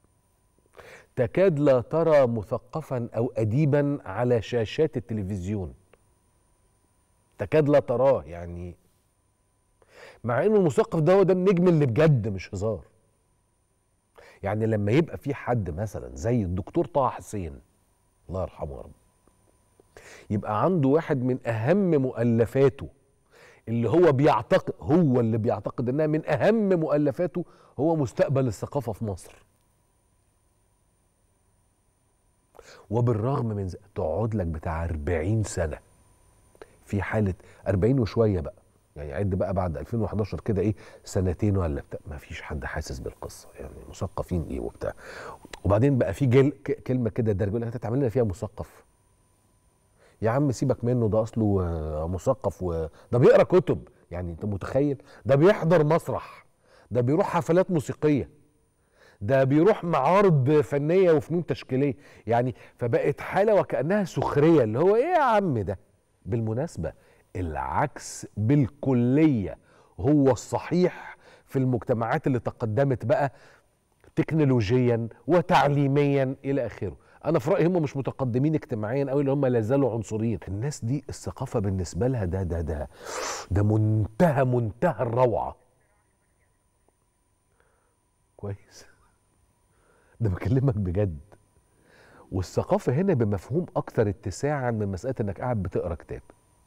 تكاد لا ترى مثقفا او اديبا على شاشات التلفزيون تكاد لا تراه يعني مع انه المثقف ده هو ده النجم اللي بجد مش هزار يعني لما يبقى في حد مثلا زي الدكتور طه حسين الله يرحمه يا رب يبقى عنده واحد من اهم مؤلفاته اللي هو بيعتقد هو اللي بيعتقد انها من اهم مؤلفاته هو مستقبل الثقافه في مصر وبالرغم من ذلك تقعد لك بتاع 40 سنه في حاله 40 وشويه بقى يعني عد بقى بعد 2011 كده ايه سنتين ولا بتاع ما فيش حد حاسس بالقصه يعني مثقفين ايه وبتاع وبعدين بقى في جل ك- كلمه كده درجه يقول لك هتعمل لنا فيها مثقف يا عم سيبك منه ده اصله آه، مثقف وده بيقرا كتب يعني انت متخيل ده بيحضر مسرح ده بيروح حفلات موسيقيه ده بيروح معارض فنيه وفنون تشكيليه يعني فبقت حاله وكانها سخريه اللي هو ايه يا عم ده بالمناسبه العكس بالكليه هو الصحيح في المجتمعات اللي تقدمت بقى تكنولوجيا وتعليميا الى اخره انا في رايي هم مش متقدمين اجتماعيا قوي اللي هم لا زالوا عنصريين الناس دي الثقافه بالنسبه لها ده ده ده ده منتهى منتهى الروعه كويس ده بكلمك بجد والثقافه هنا بمفهوم اكثر اتساعا من مساله انك قاعد بتقرا كتاب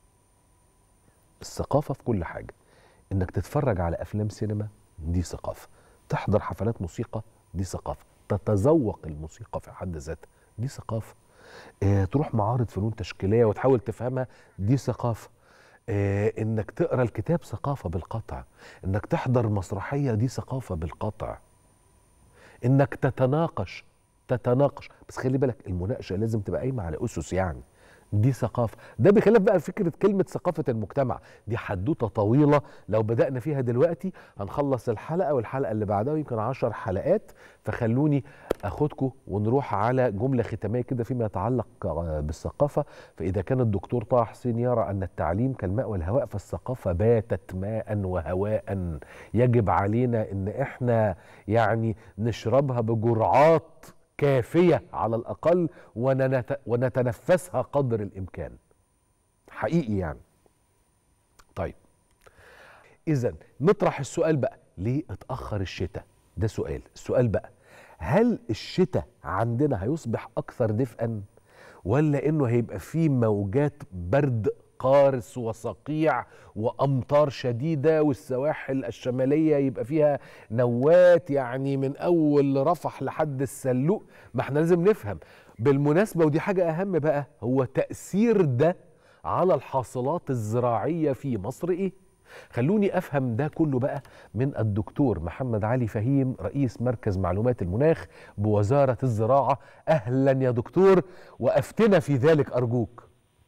الثقافه في كل حاجه انك تتفرج على افلام سينما دي ثقافه تحضر حفلات موسيقى دي ثقافه تتذوق الموسيقى في حد ذاتها دي ثقافه اه تروح معارض فنون تشكيليه وتحاول تفهمها دي ثقافه اه انك تقرا الكتاب ثقافه بالقطع انك تحضر مسرحيه دي ثقافه بالقطع انك تتناقش تتناقش بس خلي بالك المناقشه لازم تبقى قايمه على اسس يعني دي ثقافه ده بخلاف بقى فكره كلمه ثقافه المجتمع دي حدوته طويله لو بدانا فيها دلوقتي هنخلص الحلقه والحلقه اللي بعدها يمكن عشر حلقات فخلوني اخدكم ونروح على جمله ختاميه كده فيما يتعلق آه، بالثقافه فاذا كان الدكتور طه حسين يرى ان التعليم كالماء والهواء فالثقافه باتت ماء وهواء يجب علينا ان احنا يعني نشربها بجرعات كافيه على الاقل وننت ونتنفسها قدر الامكان حقيقي يعني طيب اذا نطرح السؤال بقى ليه اتاخر الشتاء ده سؤال السؤال بقى هل الشتاء عندنا هيصبح اكثر دفئا ولا انه هيبقى فيه موجات برد قارس وصقيع وامطار شديده والسواحل الشماليه يبقى فيها نوات يعني من اول رفح لحد السلوق ما احنا لازم نفهم بالمناسبه ودي حاجه اهم بقى هو تاثير ده على الحاصلات الزراعيه في مصر ايه خلوني افهم ده كله بقى من الدكتور محمد علي فهيم رئيس مركز معلومات المناخ بوزاره الزراعه اهلا يا دكتور وافتنا في ذلك ارجوك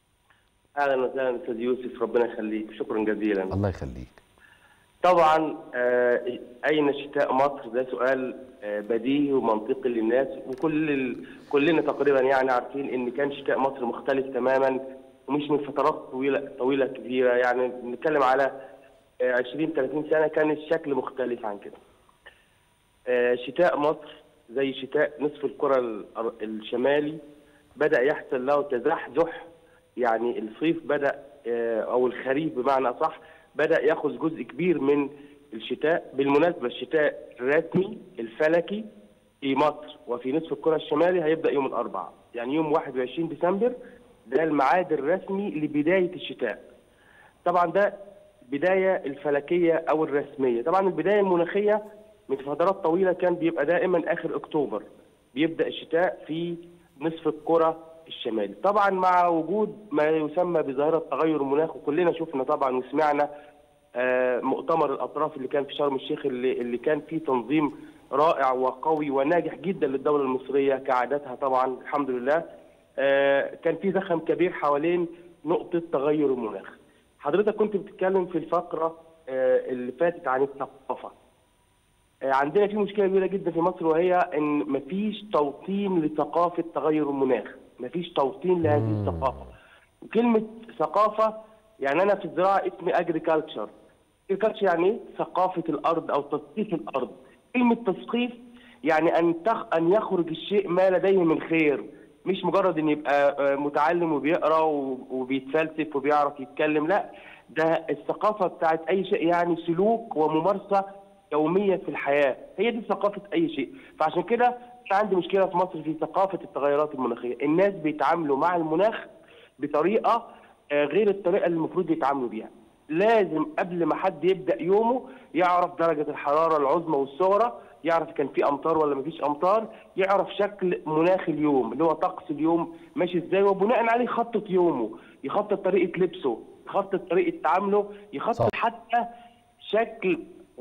اهلا وسهلا استاذ يوسف ربنا يخليك شكرا جزيلا الله يخليك طبعا آه، اين شتاء مصر ده سؤال آه، بديهي ومنطقي للناس وكل ال... كلنا تقريبا يعني عارفين ان كان شتاء مصر مختلف تماما ومش من فترات طويله طويله كبيره يعني بنتكلم على آه، 20 30 سنه كان الشكل مختلف عن كده. آه، شتاء مصر زي شتاء نصف الكره ال- الشمالي بدا يحصل له تزحزح يعني الصيف بدا آه، او الخريف بمعنى اصح بدا ياخذ جزء كبير من الشتاء بالمناسبه الشتاء الرسمي الفلكي في مصر وفي نصف الكره الشمالي هيبدا يوم الاربعاء يعني يوم 21 ديسمبر ده الميعاد الرسمي لبدايه الشتاء طبعا ده بدايه الفلكيه او الرسميه طبعا البدايه المناخيه من فترات طويله كان بيبقى دائما اخر اكتوبر بيبدا الشتاء في نصف الكره الشمالي طبعا مع وجود ما يسمى بظاهره تغير المناخ وكلنا شفنا طبعا وسمعنا آه، مؤتمر الاطراف اللي كان في شرم الشيخ اللي, اللي كان فيه تنظيم رائع وقوي وناجح جدا للدوله المصريه كعادتها طبعا الحمد لله آه، كان في زخم كبير حوالين نقطه تغير المناخ حضرتك كنت بتتكلم في الفقره آه، اللي فاتت عن الثقافه آه، عندنا في مشكله كبيره جدا في مصر وهي ان مفيش توطين لثقافه تغير المناخ مفيش توطين لهذه مم. الثقافه وكلمه ثقافه يعني انا في الزراعه اسمي اجريكلتشر اجريكلتشر يعني ايه ثقافه الارض او تثقيف الارض كلمه تثقيف يعني ان تخ... ان يخرج الشيء ما لديه من خير مش مجرد ان يبقى آه، متعلم وبيقرا و- وبيتفلسف وبيعرف يتكلم لا ده الثقافه بتاعت اي شيء يعني سلوك وممارسه يوميه في الحياه هي دي ثقافه اي شيء فعشان كده في عندي مشكله في مصر في ثقافه التغيرات المناخيه الناس بيتعاملوا مع المناخ بطريقه آه، غير الطريقه اللي المفروض يتعاملوا بيها لازم قبل ما حد يبدا يومه يعرف درجه الحراره العظمى والصغرى يعرف كان في امطار ولا مفيش امطار يعرف شكل مناخ اليوم اللي هو طقس اليوم ماشي ازاي وبناء عليه يخطط يومه يخطط طريقه لبسه يخطط طريقه تعامله يخطط صح. حتى شكل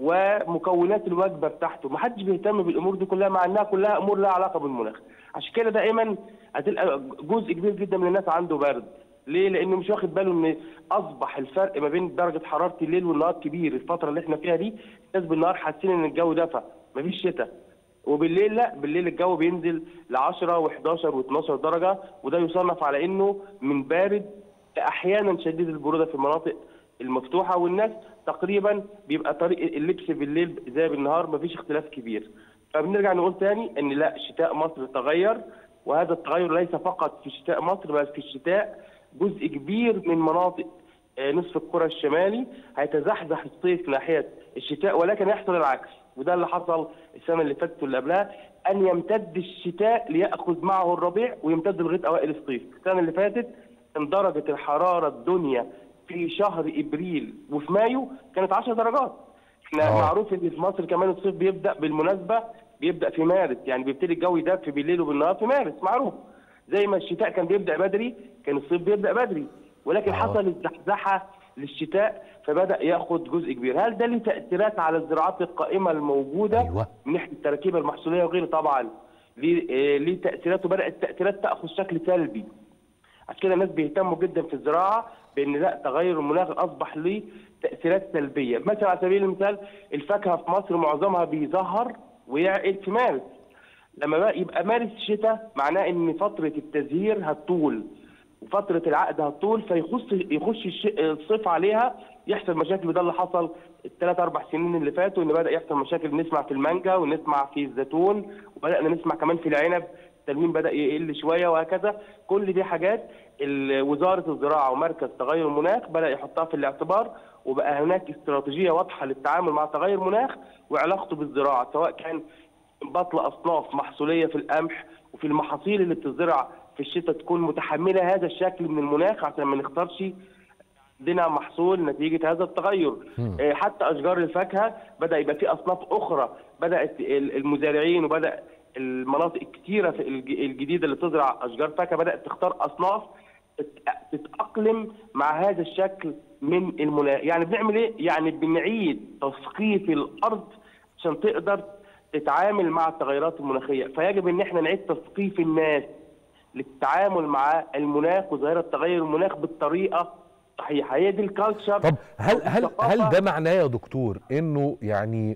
ومكونات الوجبه بتاعته ما حدش بيهتم بالامور دي كلها مع انها كلها امور لها علاقه بالمناخ عشان كده دائما هتلقى جزء كبير جدا من الناس عنده برد ليه؟ لانه مش واخد باله ان اصبح الفرق ما بين درجه حراره الليل والنهار كبير الفتره اللي احنا فيها دي الناس بالنهار حاسين ان الجو دفى مفيش شتاء وبالليل لا بالليل الجو بينزل ل 10 و11 و12 درجه وده يصنف على انه من بارد احيانا شديد البروده في المناطق المفتوحه والناس تقريبا بيبقى طريق اللبس بالليل زي بالنهار مفيش اختلاف كبير فبنرجع نقول تاني ان لا شتاء مصر تغير وهذا التغير ليس فقط في شتاء مصر بل في الشتاء جزء كبير من مناطق آه، نصف الكره الشمالي هيتزحزح الصيف ناحيه الشتاء ولكن يحصل العكس وده اللي حصل السنه اللي فاتت واللي قبلها ان يمتد الشتاء لياخذ معه الربيع ويمتد لغايه اوائل الصيف السنه اللي فاتت كان درجه الحراره الدنيا في شهر ابريل وفي مايو كانت 10 درجات احنا آه. معروف ان في مصر كمان الصيف بيبدا بالمناسبه بيبدا في مارس يعني بيبتدي الجو يدفي بالليل وبالنهار في مارس معروف زي ما الشتاء كان بيبدا بدري كان الصيف بيبدا بدري ولكن آه. حصل الزحزحه للشتاء فبدا ياخذ جزء كبير هل ده له تاثيرات على الزراعات القائمه الموجوده أيوة. من ناحيه التركيبه المحصوليه وغيره طبعا ليه آه، ليه تاثيرات وبدات التاثيرات تاخذ شكل سلبي عشان كده الناس بيهتموا جدا في الزراعه بان لا تغير المناخ اصبح له تاثيرات سلبيه مثلا على سبيل المثال الفاكهه في مصر معظمها بيزهر ويعقل في مارس لما بقى يبقى مارس شتاء معناه ان فتره التزهير هتطول وفتره العقد هتطول فيخش يخش الش- الصيف عليها يحصل مشاكل وده اللي حصل الثلاث اربع سنين اللي فاتوا ان بدا يحصل مشاكل نسمع في المانجا ونسمع في الزيتون وبدانا نسمع كمان في العنب التلوين بدا يقل شويه وهكذا كل دي حاجات ال- وزاره الزراعه ومركز تغير المناخ بدا يحطها في الاعتبار وبقى هناك استراتيجيه واضحه للتعامل مع تغير المناخ وعلاقته بالزراعه سواء كان بطل اصناف محصوليه في القمح وفي المحاصيل اللي بتزرع في الشتاء تكون متحمله هذا الشكل من المناخ عشان ما نختارش عندنا محصول نتيجه هذا التغير مم. آه، حتى اشجار الفاكهه بدا يبقى في اصناف اخرى بدات ال- المزارعين وبدا المناطق الكثيره في الج- الجديده اللي تزرع اشجار فاكهه بدات تختار اصناف تت- تتاقلم مع هذا الشكل من المناخ يعني بنعمل ايه يعني بنعيد تثقيف الارض عشان تقدر تتعامل مع التغيرات المناخيه فيجب ان احنا نعيد تثقيف الناس للتعامل مع المناخ وظاهره تغير المناخ بالطريقه الصحيحه هي دي الكالتشر طب هل هل هل ده معناه يا دكتور انه يعني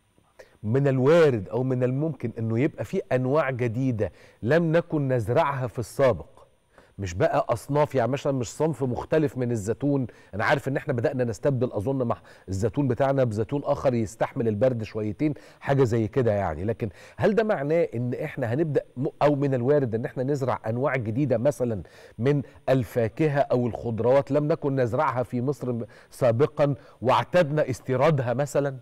من الوارد او من الممكن انه يبقى في انواع جديده لم نكن نزرعها في السابق مش بقى اصناف يعني مثلا مش صنف مختلف من الزيتون انا عارف ان احنا بدانا نستبدل اظن مع الزيتون بتاعنا بزيتون اخر يستحمل البرد شويتين حاجه زي كده يعني لكن هل ده معناه ان احنا هنبدا م- او من الوارد ان احنا نزرع انواع جديده مثلا من الفاكهه او الخضروات لم نكن نزرعها في مصر سابقا واعتدنا استيرادها مثلا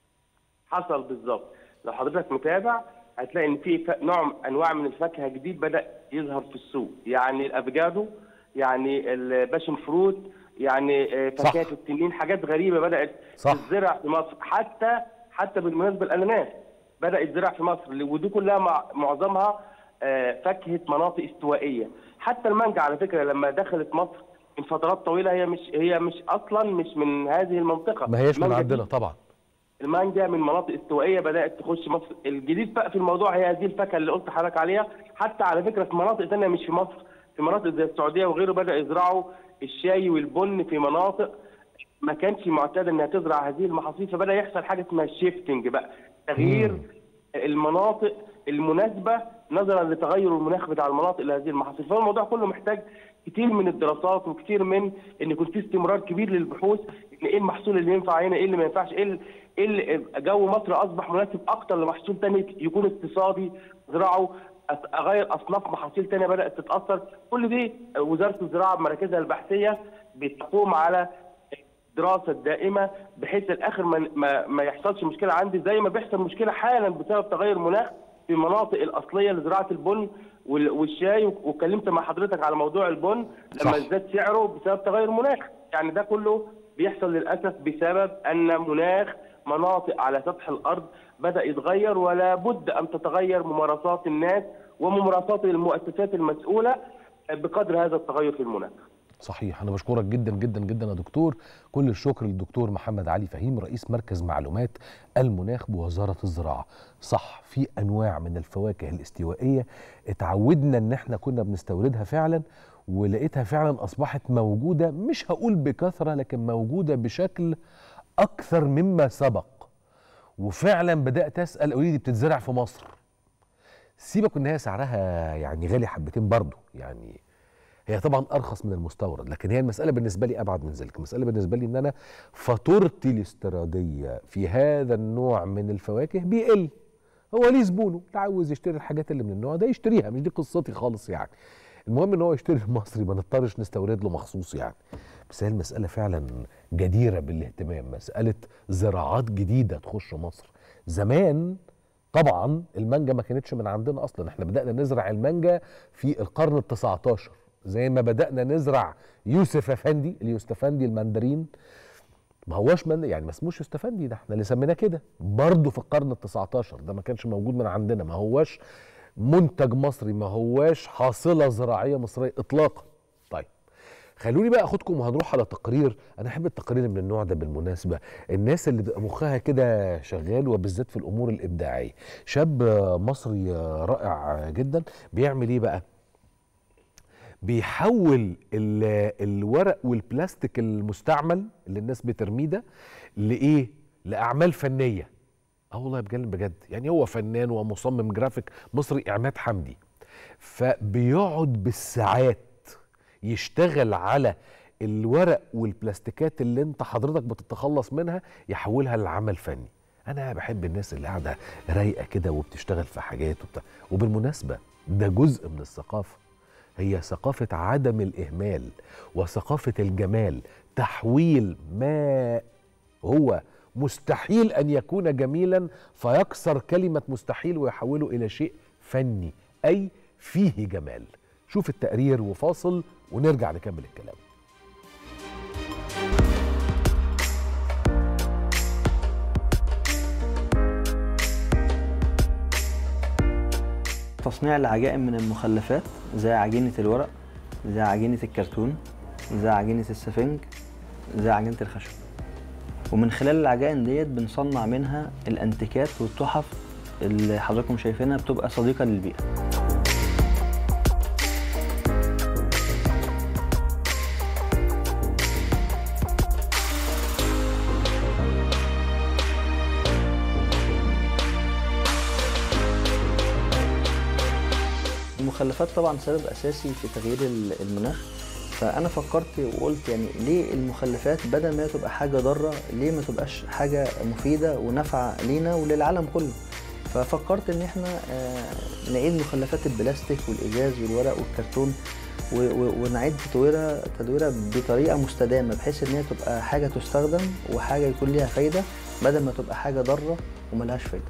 حصل بالظبط لو حضرتك متابع هتلاقي ان في ف- نوع انواع من الفاكهه جديد بدا يظهر في السوق يعني الافوكادو يعني الباشن فروت يعني آه، صح. فاكهه التنين حاجات غريبه بدات صح. تتزرع في مصر حتى حتى بالمناسبه الاناناس بدا يتزرع في مصر ودي كلها مع معظمها آه، فاكهه مناطق استوائيه حتى المانجا على فكره لما دخلت مصر من فترات طويله هي مش هي مش اصلا مش من هذه المنطقه ما هيش من المانجا دي عندنا طبعا المانجا من مناطق استوائيه بدات تخش مصر الجديد بقى في الموضوع هي هذه الفاكهه اللي قلت لحضرتك عليها حتى على فكره في مناطق ثانيه مش في مصر في مناطق زي السعوديه وغيره بدا يزرعوا الشاي والبن في مناطق ما كانش معتاد انها تزرع هذه المحاصيل فبدا يحصل حاجه اسمها الشيفتنج بقى تغيير المناطق المناسبه نظرا لتغير المناخ بتاع المناطق لهذه المحاصيل فالموضوع كله محتاج كتير من الدراسات وكتير من ان يكون في استمرار كبير للبحوث ان ايه المحصول اللي ينفع هنا ايه اللي ما ينفعش ايه ال- ايه اللي- جو مصر اصبح مناسب اكتر لمحصول تاني يكون اقتصادي زراعه أس- اغير اصناف محاصيل تانية بدات تتاثر كل دي وزاره الزراعه بمراكزها البحثيه بتقوم على الدراسه الدائمه بحيث الاخر ما, ما, ما يحصلش مشكله عندي زي ما بيحصل مشكله حالا بسبب تغير المناخ في المناطق الاصليه لزراعه البن وال- والشاي واتكلمت مع حضرتك على موضوع البن لما صح. ازداد سعره بسبب تغير المناخ يعني ده كله بيحصل للاسف بسبب ان مناخ مناطق على سطح الارض بدا يتغير ولا بد ان تتغير ممارسات الناس وممارسات المؤسسات المسؤوله بقدر هذا التغير في المناخ صحيح انا بشكرك جدا جدا جدا يا دكتور كل الشكر للدكتور محمد علي فهيم رئيس مركز معلومات المناخ بوزاره الزراعه صح في انواع من الفواكه الاستوائيه اتعودنا ان احنا كنا بنستوردها فعلا ولقيتها فعلا اصبحت موجوده مش هقول بكثره لكن موجوده بشكل اكثر مما سبق وفعلا بدات اسال قولي دي بتتزرع في مصر سيبك ان هي سعرها يعني غالي حبتين برضه يعني هي طبعا ارخص من المستورد لكن هي المساله بالنسبه لي ابعد من ذلك المساله بالنسبه لي ان انا فاتورتي الاستيراديه في هذا النوع من الفواكه بيقل هو ليه زبونه اللي عاوز يشتري الحاجات اللي من النوع ده يشتريها مش دي قصتي خالص يعني المهم ان هو يشتري المصري ما نضطرش نستورد له مخصوص يعني بس هي المساله فعلا جديره بالاهتمام مساله زراعات جديده تخش مصر زمان طبعا المانجا ما كانتش من عندنا اصلا احنا بدانا نزرع المانجا في القرن ال 19 زي ما بدانا نزرع يوسف افندي اليوستفندي المندرين ما هوش من يعني ما اسموش يوستفندي ده احنا اللي سميناه كده برضه في القرن ال 19 ده ما كانش موجود من عندنا ما هوش منتج مصري ما هواش حاصله زراعيه مصريه اطلاقا طيب خلوني بقى اخدكم وهنروح على تقرير انا احب التقارير من النوع ده بالمناسبه الناس اللي بيبقى مخها كده شغال وبالذات في الامور الابداعيه شاب مصري رائع جدا بيعمل ايه بقى بيحول ال- الورق والبلاستيك المستعمل اللي الناس بترميه ده لايه لاعمال فنيه اه والله بجد بجد يعني هو فنان ومصمم جرافيك مصري عماد حمدي فبيقعد بالساعات يشتغل على الورق والبلاستيكات اللي انت حضرتك بتتخلص منها يحولها لعمل فني انا بحب الناس اللي قاعده رايقه كده وبتشتغل في حاجات وبتاع وبالمناسبه ده جزء من الثقافه هي ثقافه عدم الاهمال وثقافه الجمال تحويل ما هو مستحيل ان يكون جميلا فيكسر كلمه مستحيل ويحوله الى شيء فني اي فيه جمال شوف التقرير وفاصل ونرجع نكمل الكلام تصنيع العجائن من المخلفات زي عجينة الورق زي عجينة الكرتون زي عجينة السفنج زي عجينة الخشب ومن خلال العجائن ديت بنصنع منها الانتيكات والتحف اللي حضراتكم شايفينها بتبقى صديقة للبيئة المخلفات طبعا سبب اساسي في تغيير ال- المناخ فانا فكرت وقلت يعني ليه المخلفات بدل ما هي تبقى حاجه ضاره ليه ما تبقاش حاجه مفيده ونافعه لينا وللعالم كله ففكرت ان احنا آه، نعيد مخلفات البلاستيك والازاز والورق والكرتون و- و- ونعيد تدويرها تدويرها بطريقه مستدامه بحيث ان هي تبقى حاجه تستخدم وحاجه يكون ليها فايده بدل ما تبقى حاجه ضاره وملهاش فايده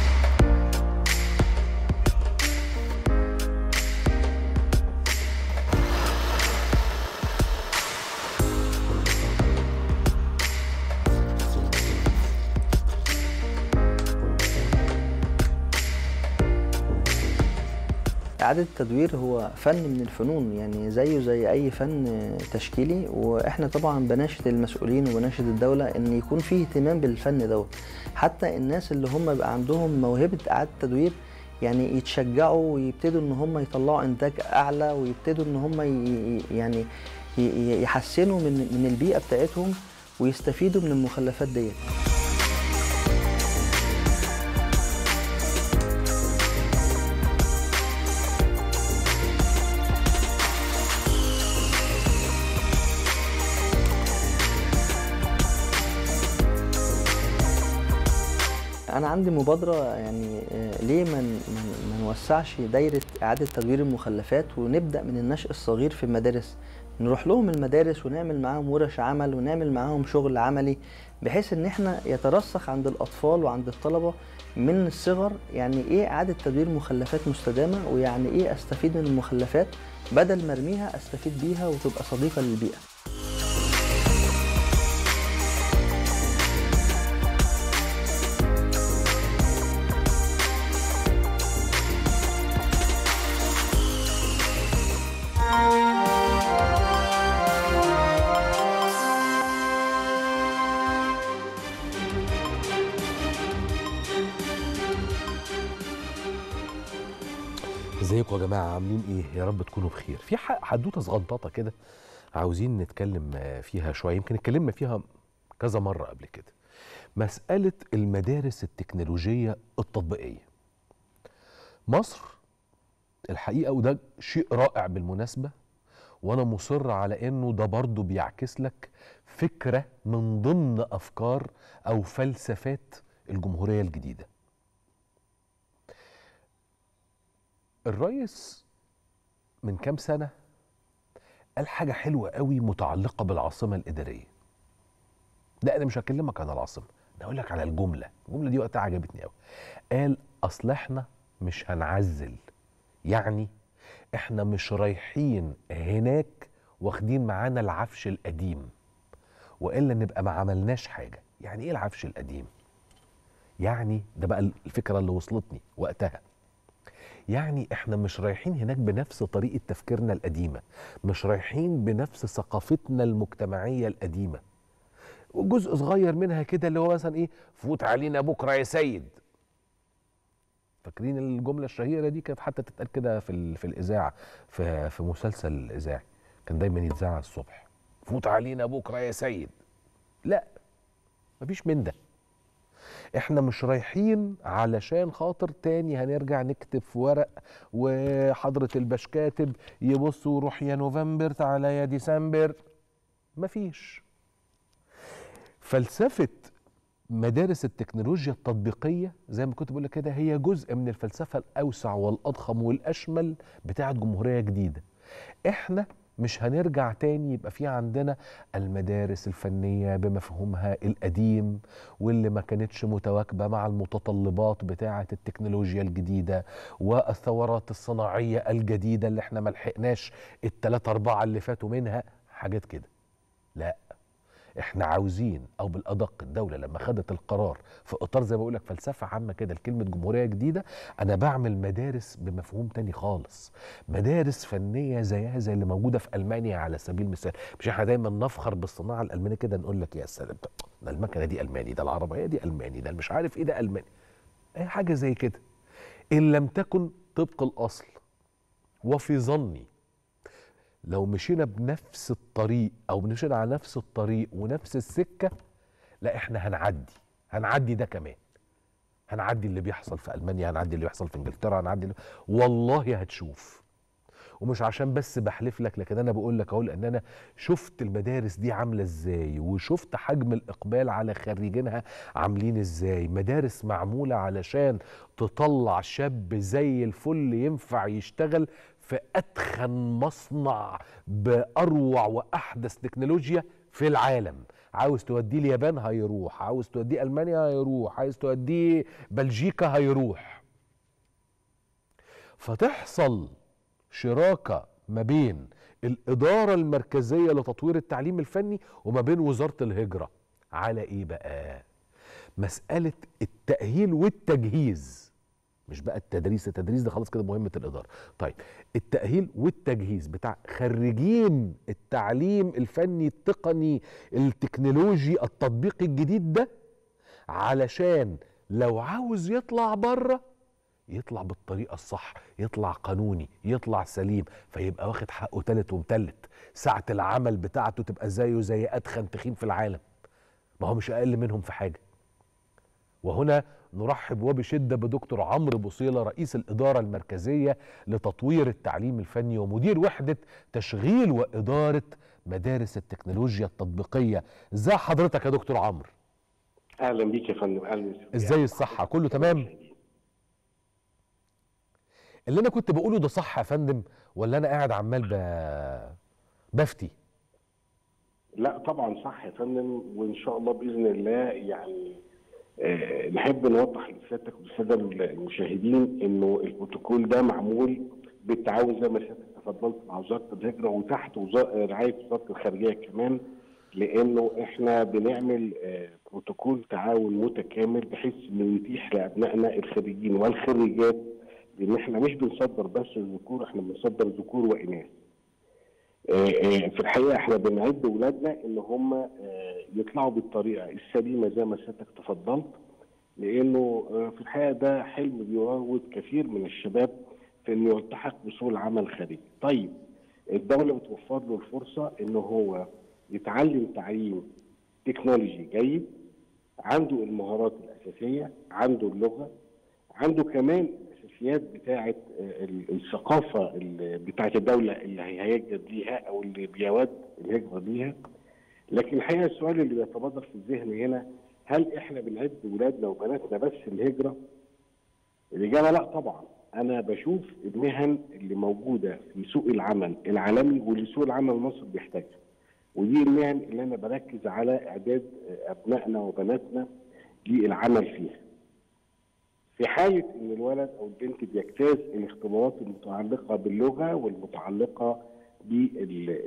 إعادة التدوير هو فن من الفنون يعني زيه زي أي فن تشكيلي وإحنا طبعا بناشد المسؤولين وبناشد الدولة إن يكون فيه اهتمام بالفن دوت حتى الناس اللي هم بقى عندهم موهبة إعادة تدوير يعني يتشجعوا ويبتدوا إن هم يطلعوا إنتاج أعلى ويبتدوا إن هم ي- يعني ي- ي- يحسنوا من من البيئة بتاعتهم ويستفيدوا من المخلفات ديت انا عندي مبادره يعني آه، ليه ما ن- ما ن- ما نوسعش دايره اعاده تدوير المخلفات ونبدا من النشء الصغير في المدارس نروح لهم المدارس ونعمل معاهم ورش عمل ونعمل معاهم شغل عملي بحيث ان احنا يترسخ عند الاطفال وعند الطلبه من الصغر يعني ايه اعاده تدوير مخلفات مستدامه ويعني ايه استفيد من المخلفات بدل ما ارميها استفيد بيها وتبقى صديقه للبيئه ازيكم يا جماعه عاملين ايه يا رب تكونوا بخير في ح- حدوته صغنططه كده عاوزين نتكلم آه، فيها شويه يمكن اتكلمنا فيها كذا مره قبل كده مساله المدارس التكنولوجيه التطبيقيه مصر الحقيقه وده شيء رائع بالمناسبه وانا مصر على انه ده برضه بيعكس لك فكره من ضمن افكار او فلسفات الجمهوريه الجديده الرئيس من كام سنة قال حاجة حلوة قوي متعلقة بالعاصمة الإدارية لا أنا مش هكلمك عن العاصمة أنا هقول لك على الجملة الجملة دي وقتها عجبتني قوي قال أصل إحنا مش هنعزل يعني إحنا مش رايحين هناك واخدين معانا العفش القديم وإلا نبقى ما عملناش حاجة يعني إيه العفش القديم يعني ده بقى الفكرة اللي وصلتني وقتها يعني احنا مش رايحين هناك بنفس طريقه تفكيرنا القديمه مش رايحين بنفس ثقافتنا المجتمعيه القديمه وجزء صغير منها كده اللي هو مثلا ايه فوت علينا بكره يا سيد فاكرين الجمله الشهيره دي كانت حتى تتقال كده في ال- في الاذاعه في في مسلسل اذاعي كان دايما يتذاع الصبح فوت علينا بكره يا سيد لا مفيش من ده احنا مش رايحين علشان خاطر تاني هنرجع نكتب في ورق وحضرة الباش كاتب يبص وروح يا نوفمبر تعالى يا ديسمبر مفيش فلسفة مدارس التكنولوجيا التطبيقية زي ما كنت بقول لك كده هي جزء من الفلسفة الأوسع والأضخم والأشمل بتاعة جمهورية جديدة احنا مش هنرجع تاني يبقى في عندنا المدارس الفنية بمفهومها القديم واللي ما كانتش متواكبة مع المتطلبات بتاعة التكنولوجيا الجديدة والثورات الصناعية الجديدة اللي احنا ملحقناش التلاتة أربعة اللي فاتوا منها حاجات كده لا احنا عاوزين او بالادق الدوله لما خدت القرار في اطار زي ما بقول لك فلسفه عامه كده لكلمه جمهوريه جديده انا بعمل مدارس بمفهوم تاني خالص مدارس فنيه زيها زي اللي موجوده في المانيا على سبيل المثال مش احنا دايما نفخر بالصناعه الالمانيه كده نقول لك يا سلام ده المكنه دي الماني ده العربيه دي الماني ده مش عارف ايه ده الماني اي حاجه زي كده ان لم تكن طبق الاصل وفي ظني لو مشينا بنفس الطريق او مشينا على نفس الطريق ونفس السكه لا احنا هنعدي هنعدي ده كمان هنعدي اللي بيحصل في المانيا هنعدي اللي بيحصل في انجلترا هنعدي اللي... والله هتشوف ومش عشان بس بحلف لك لكن انا بقول لك اهو لان انا شفت المدارس دي عامله ازاي وشفت حجم الاقبال على خريجينها عاملين ازاي مدارس معموله علشان تطلع شاب زي الفل ينفع يشتغل في اتخن مصنع باروع واحدث تكنولوجيا في العالم عاوز توديه اليابان هيروح عاوز توديه المانيا هيروح عايز توديه بلجيكا هيروح فتحصل شراكه ما بين الاداره المركزيه لتطوير التعليم الفني وما بين وزاره الهجره على ايه بقى مساله التاهيل والتجهيز مش بقى التدريس التدريس ده خلاص كده مهمه الاداره طيب التاهيل والتجهيز بتاع خريجين التعليم الفني التقني التكنولوجي التطبيقي الجديد ده علشان لو عاوز يطلع بره يطلع بالطريقه الصح يطلع قانوني يطلع سليم فيبقى واخد حقه تالت ومتلت ساعه العمل بتاعته تبقى زيه زي ادخن تخين في العالم ما هو مش اقل منهم في حاجه وهنا نرحب وبشده بدكتور عمرو بوصيله رئيس الاداره المركزيه لتطوير التعليم الفني ومدير وحده تشغيل واداره مدارس التكنولوجيا التطبيقيه ازاي حضرتك يا دكتور عمرو اهلا بيك يا فندم اهلا ازاي الصحه كله تمام اللي انا كنت بقوله ده صح يا فندم ولا انا قاعد عمال ب... بفتي لا طبعا صح يا فندم وان شاء الله باذن الله يعني آه نحب نوضح لسيادتك والساده المشاهدين انه البروتوكول ده معمول بالتعاون زي ما سيادتك تفضلت مع وزاره الهجره وتحت وزاره رعايه وزاره الخارجيه كمان لانه احنا بنعمل آه بروتوكول تعاون متكامل بحيث انه يتيح لابنائنا الخريجين والخريجات لان احنا مش بنصدر بس الذكور احنا بنصدر ذكور واناث. في الحقيقه احنا بنعد اولادنا ان هم يطلعوا بالطريقه السليمه زي ما سيادتك تفضلت لانه في الحقيقه ده حلم بيراود كثير من الشباب في انه يلتحق بسوق العمل الخارجي. طيب الدوله بتوفر له الفرصه ان هو يتعلم تعليم تكنولوجي جيد عنده المهارات الاساسيه عنده اللغه عنده كمان الاساسيات بتاعه الثقافه بتاعه الدوله اللي هيهاجر ليها او اللي بيود الهجره ليها لكن الحقيقه السؤال اللي بيتبادر في الذهن هنا هل احنا بنعد ولادنا وبناتنا بس الهجره؟ الاجابه لا طبعا انا بشوف المهن اللي موجوده في سوق العمل العالمي واللي سوق العمل المصري بيحتاجها ودي المهن اللي انا بركز على اعداد ابنائنا وبناتنا للعمل فيها في حالة إن الولد أو البنت بيجتاز الاختبارات المتعلقة باللغة والمتعلقة بال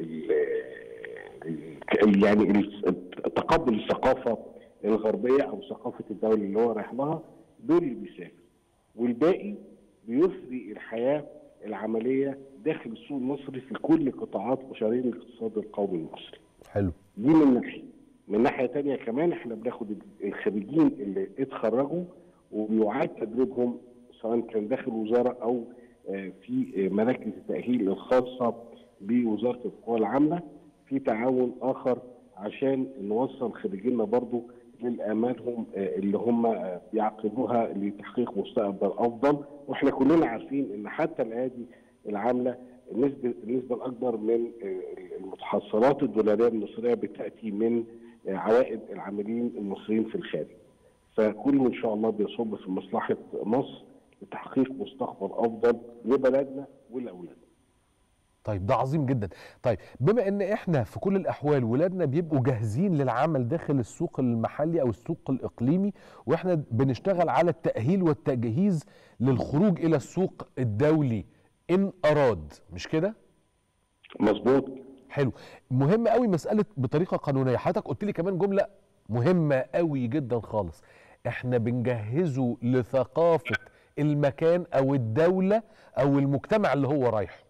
يعني تقبل الثقافة الغربية أو ثقافة الدولة اللي هو رايح لها دول اللي بيسافر والباقي بيثري الحياة العملية داخل السوق المصري في كل قطاعات وشرايين الاقتصاد القومي المصري. حلو. دي من ناحية. من ناحية تانية كمان احنا بناخد الخريجين اللي اتخرجوا وبيعاد تدريبهم سواء كان داخل وزاره او في مراكز التاهيل الخاصه بوزاره القوى العامه في تعاون اخر عشان نوصل خريجينا برضو للامالهم اللي هم بيعقدوها لتحقيق مستقبل افضل واحنا كلنا عارفين ان حتى الايادي العامله النسبه النسبه الاكبر من المتحصلات الدولاريه المصريه بتاتي من عوائد العاملين المصريين في الخارج. فكله ان شاء الله بيصب في مصلحه مصر لتحقيق مستقبل افضل لبلدنا ولاولادنا. طيب ده عظيم جدا طيب بما ان احنا في كل الاحوال ولادنا بيبقوا جاهزين للعمل داخل السوق المحلي او السوق الاقليمي واحنا بنشتغل على التاهيل والتجهيز للخروج الى السوق الدولي ان اراد مش كده مظبوط حلو مهم قوي مساله بطريقه قانونيه حضرتك قلت لي كمان جمله مهمه قوي جدا خالص احنا بنجهزه لثقافه المكان او الدوله او المجتمع اللي هو رايحه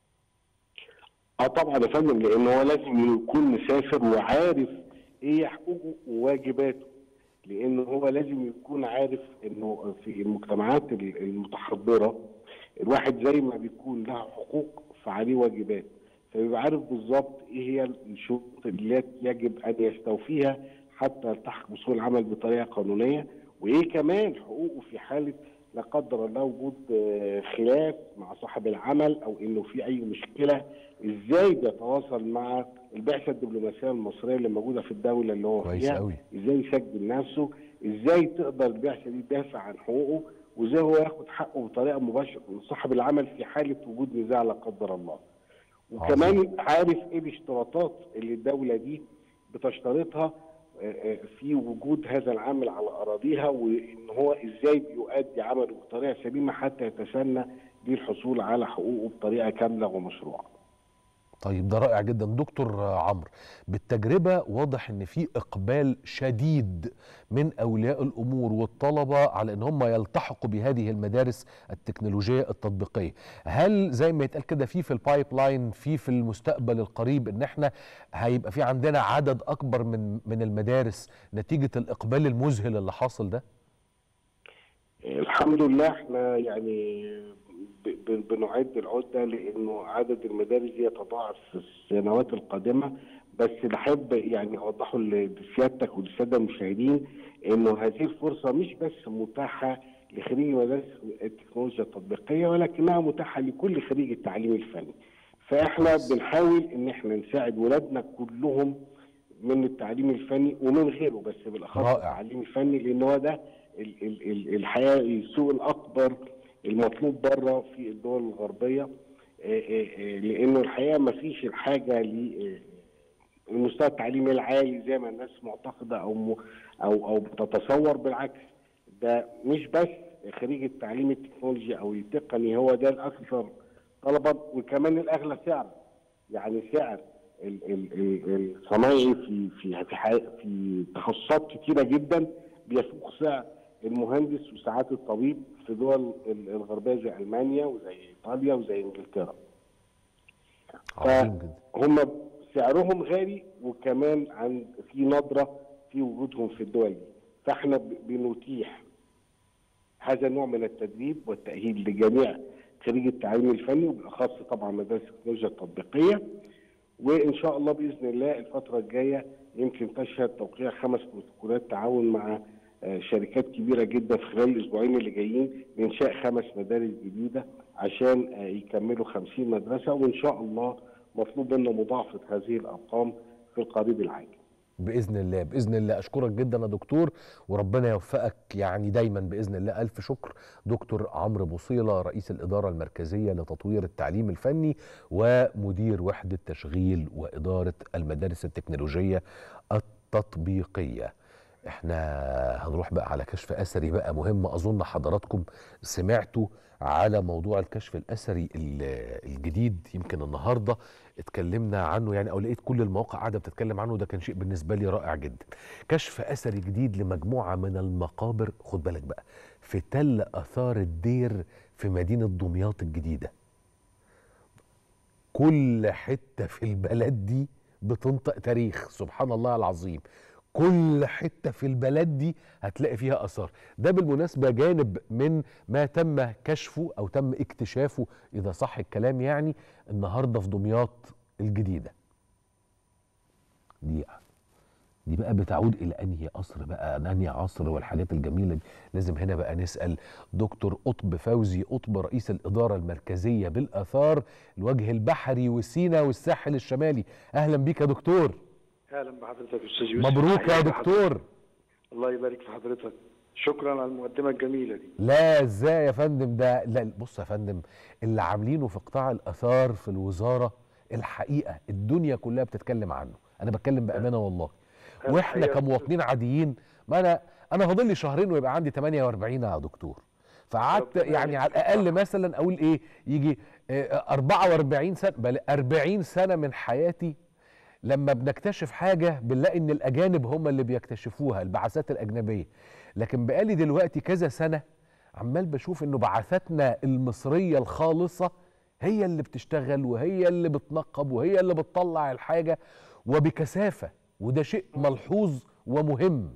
اه طبعا يا فندم لان هو لازم يكون مسافر وعارف ايه حقوقه وواجباته لان هو لازم يكون عارف انه في المجتمعات ال- المتحضره الواحد زي ما بيكون له حقوق فعليه واجبات فبيبقى عارف بالظبط ايه هي الشروط التي يجب ان يستوفيها حتى يلتحق بسوق العمل بطريقه قانونيه وايه كمان حقوقه في حاله لا قدر الله وجود آه، خلاف مع صاحب العمل او انه في اي مشكله ازاي بيتواصل مع البعثه الدبلوماسيه المصريه اللي موجوده في الدوله اللي هو كويس فيها قوي. ازاي يسجل نفسه ازاي تقدر البعثه دي تدافع عن حقوقه وازاي هو ياخد حقه بطريقه مباشره من صاحب العمل في حاله وجود نزاع لا قدر الله وكمان عارف ايه الاشتراطات اللي الدوله دي بتشترطها آه، آه، في وجود هذا العامل على اراضيها وان هو ازاي بيؤدي عمله بطريقه سليمه حتى يتسنى للحصول على حقوقه بطريقه كامله ومشروعه. طيب ده رائع جدا دكتور عمرو بالتجربة واضح ان في اقبال شديد من اولياء الامور والطلبة على ان هم يلتحقوا بهذه المدارس التكنولوجية التطبيقية هل زي ما يتقال كده في في البايب لاين في في المستقبل القريب ان احنا هيبقى في عندنا عدد اكبر من من المدارس نتيجة الاقبال المذهل اللي حاصل ده الحمد لله احنا يعني ب- ب- بنعد العده لانه عدد المدارس دي يتضاعف في السنوات القادمه بس بحب يعني اوضحه لسيادتك وللساده المشاهدين انه هذه الفرصه مش بس متاحه لخريج مدارس التكنولوجيا التطبيقيه ولكنها متاحه لكل خريج التعليم الفني. فاحنا بنحاول ان احنا نساعد ولادنا كلهم من التعليم الفني ومن غيره بس بالاخص رائع. التعليم الفني لان هو ده ال- ال- ال- الحقيقه السوق الاكبر المطلوب بره في الدول الغربيه آه، آه، آه، لانه الحقيقه ما فيش الحاجه للمستوى التعليمي العالي زي ما الناس معتقده او م- او او بتتصور بالعكس ده مش بس خريج التعليم التكنولوجي او التقني هو ده الاكثر طلبا وكمان الاغلى سعرا يعني سعر ال- ال- ال- الصنايعي في في في, حي- في تخصصات كتيره جدا بيفوق سعر المهندس وساعات الطبيب في دول ال- الغربيه زي المانيا وزي ايطاليا وزي انجلترا. عظيم جدا هم سعرهم غالي وكمان عن في ندره في وجودهم في الدول دي فاحنا ب- بنتيح هذا النوع من التدريب والتاهيل لجميع خريج التعليم الفني وبالاخص طبعا مدارس التكنولوجيا التطبيقيه وان شاء الله باذن الله الفتره الجايه يمكن تشهد توقيع خمس بروتوكولات تعاون مع آه، شركات كبيره جدا في خلال الاسبوعين اللي جايين لانشاء خمس مدارس جديده عشان آه، يكملوا 50 مدرسه وان شاء الله مطلوب منا مضاعفه هذه الارقام في القريب العاجل. باذن الله باذن الله اشكرك جدا يا دكتور وربنا يوفقك يعني دايما باذن الله الف شكر دكتور عمرو بوصيله رئيس الاداره المركزيه لتطوير التعليم الفني ومدير وحده تشغيل واداره المدارس التكنولوجيه التطبيقيه احنا هنروح بقى على كشف اثري بقى مهم اظن حضراتكم سمعتوا على موضوع الكشف الاثري ال- الجديد يمكن النهارده اتكلمنا عنه يعني او لقيت كل المواقع قاعده بتتكلم عنه ده كان شيء بالنسبه لي رائع جدا كشف اثري جديد لمجموعه من المقابر خد بالك بقى في تل اثار الدير في مدينه دمياط الجديده كل حته في البلد دي بتنطق تاريخ سبحان الله العظيم كل حته في البلد دي هتلاقي فيها اثار ده بالمناسبه جانب من ما تم كشفه او تم اكتشافه اذا صح الكلام يعني النهارده في دمياط الجديده دي دي بقى بتعود الى انهي عصر بقى انهي عصر والحاجات الجميله دي لازم هنا بقى نسال دكتور قطب فوزي قطب رئيس الاداره المركزيه بالاثار الوجه البحري وسينا والساحل الشمالي اهلا بيك يا دكتور اهلا بحضرتك يا استاذ يوسف مبروك يا حياك دكتور الله يبارك في حضرتك شكرا على المقدمه الجميله دي لا ازاي يا فندم ده لا بص يا فندم اللي عاملينه في قطاع الاثار في الوزاره الحقيقه الدنيا كلها بتتكلم عنه انا بتكلم بامانه والله واحنا الحقيقة- كمواطنين عاديين ما انا انا فاضل لي شهرين ويبقى عندي 48 يا دكتور فقعدت يعني على الاقل مثلا اقول ايه يجي آه، 44 سنه بل 40 سنه من حياتي لما بنكتشف حاجه بنلاقي ان الاجانب هم اللي بيكتشفوها البعثات الاجنبيه لكن بقالي دلوقتي كذا سنه عمال بشوف انه بعثاتنا المصريه الخالصه هي اللي بتشتغل وهي اللي بتنقب وهي اللي بتطلع الحاجه وبكثافه وده شيء ملحوظ ومهم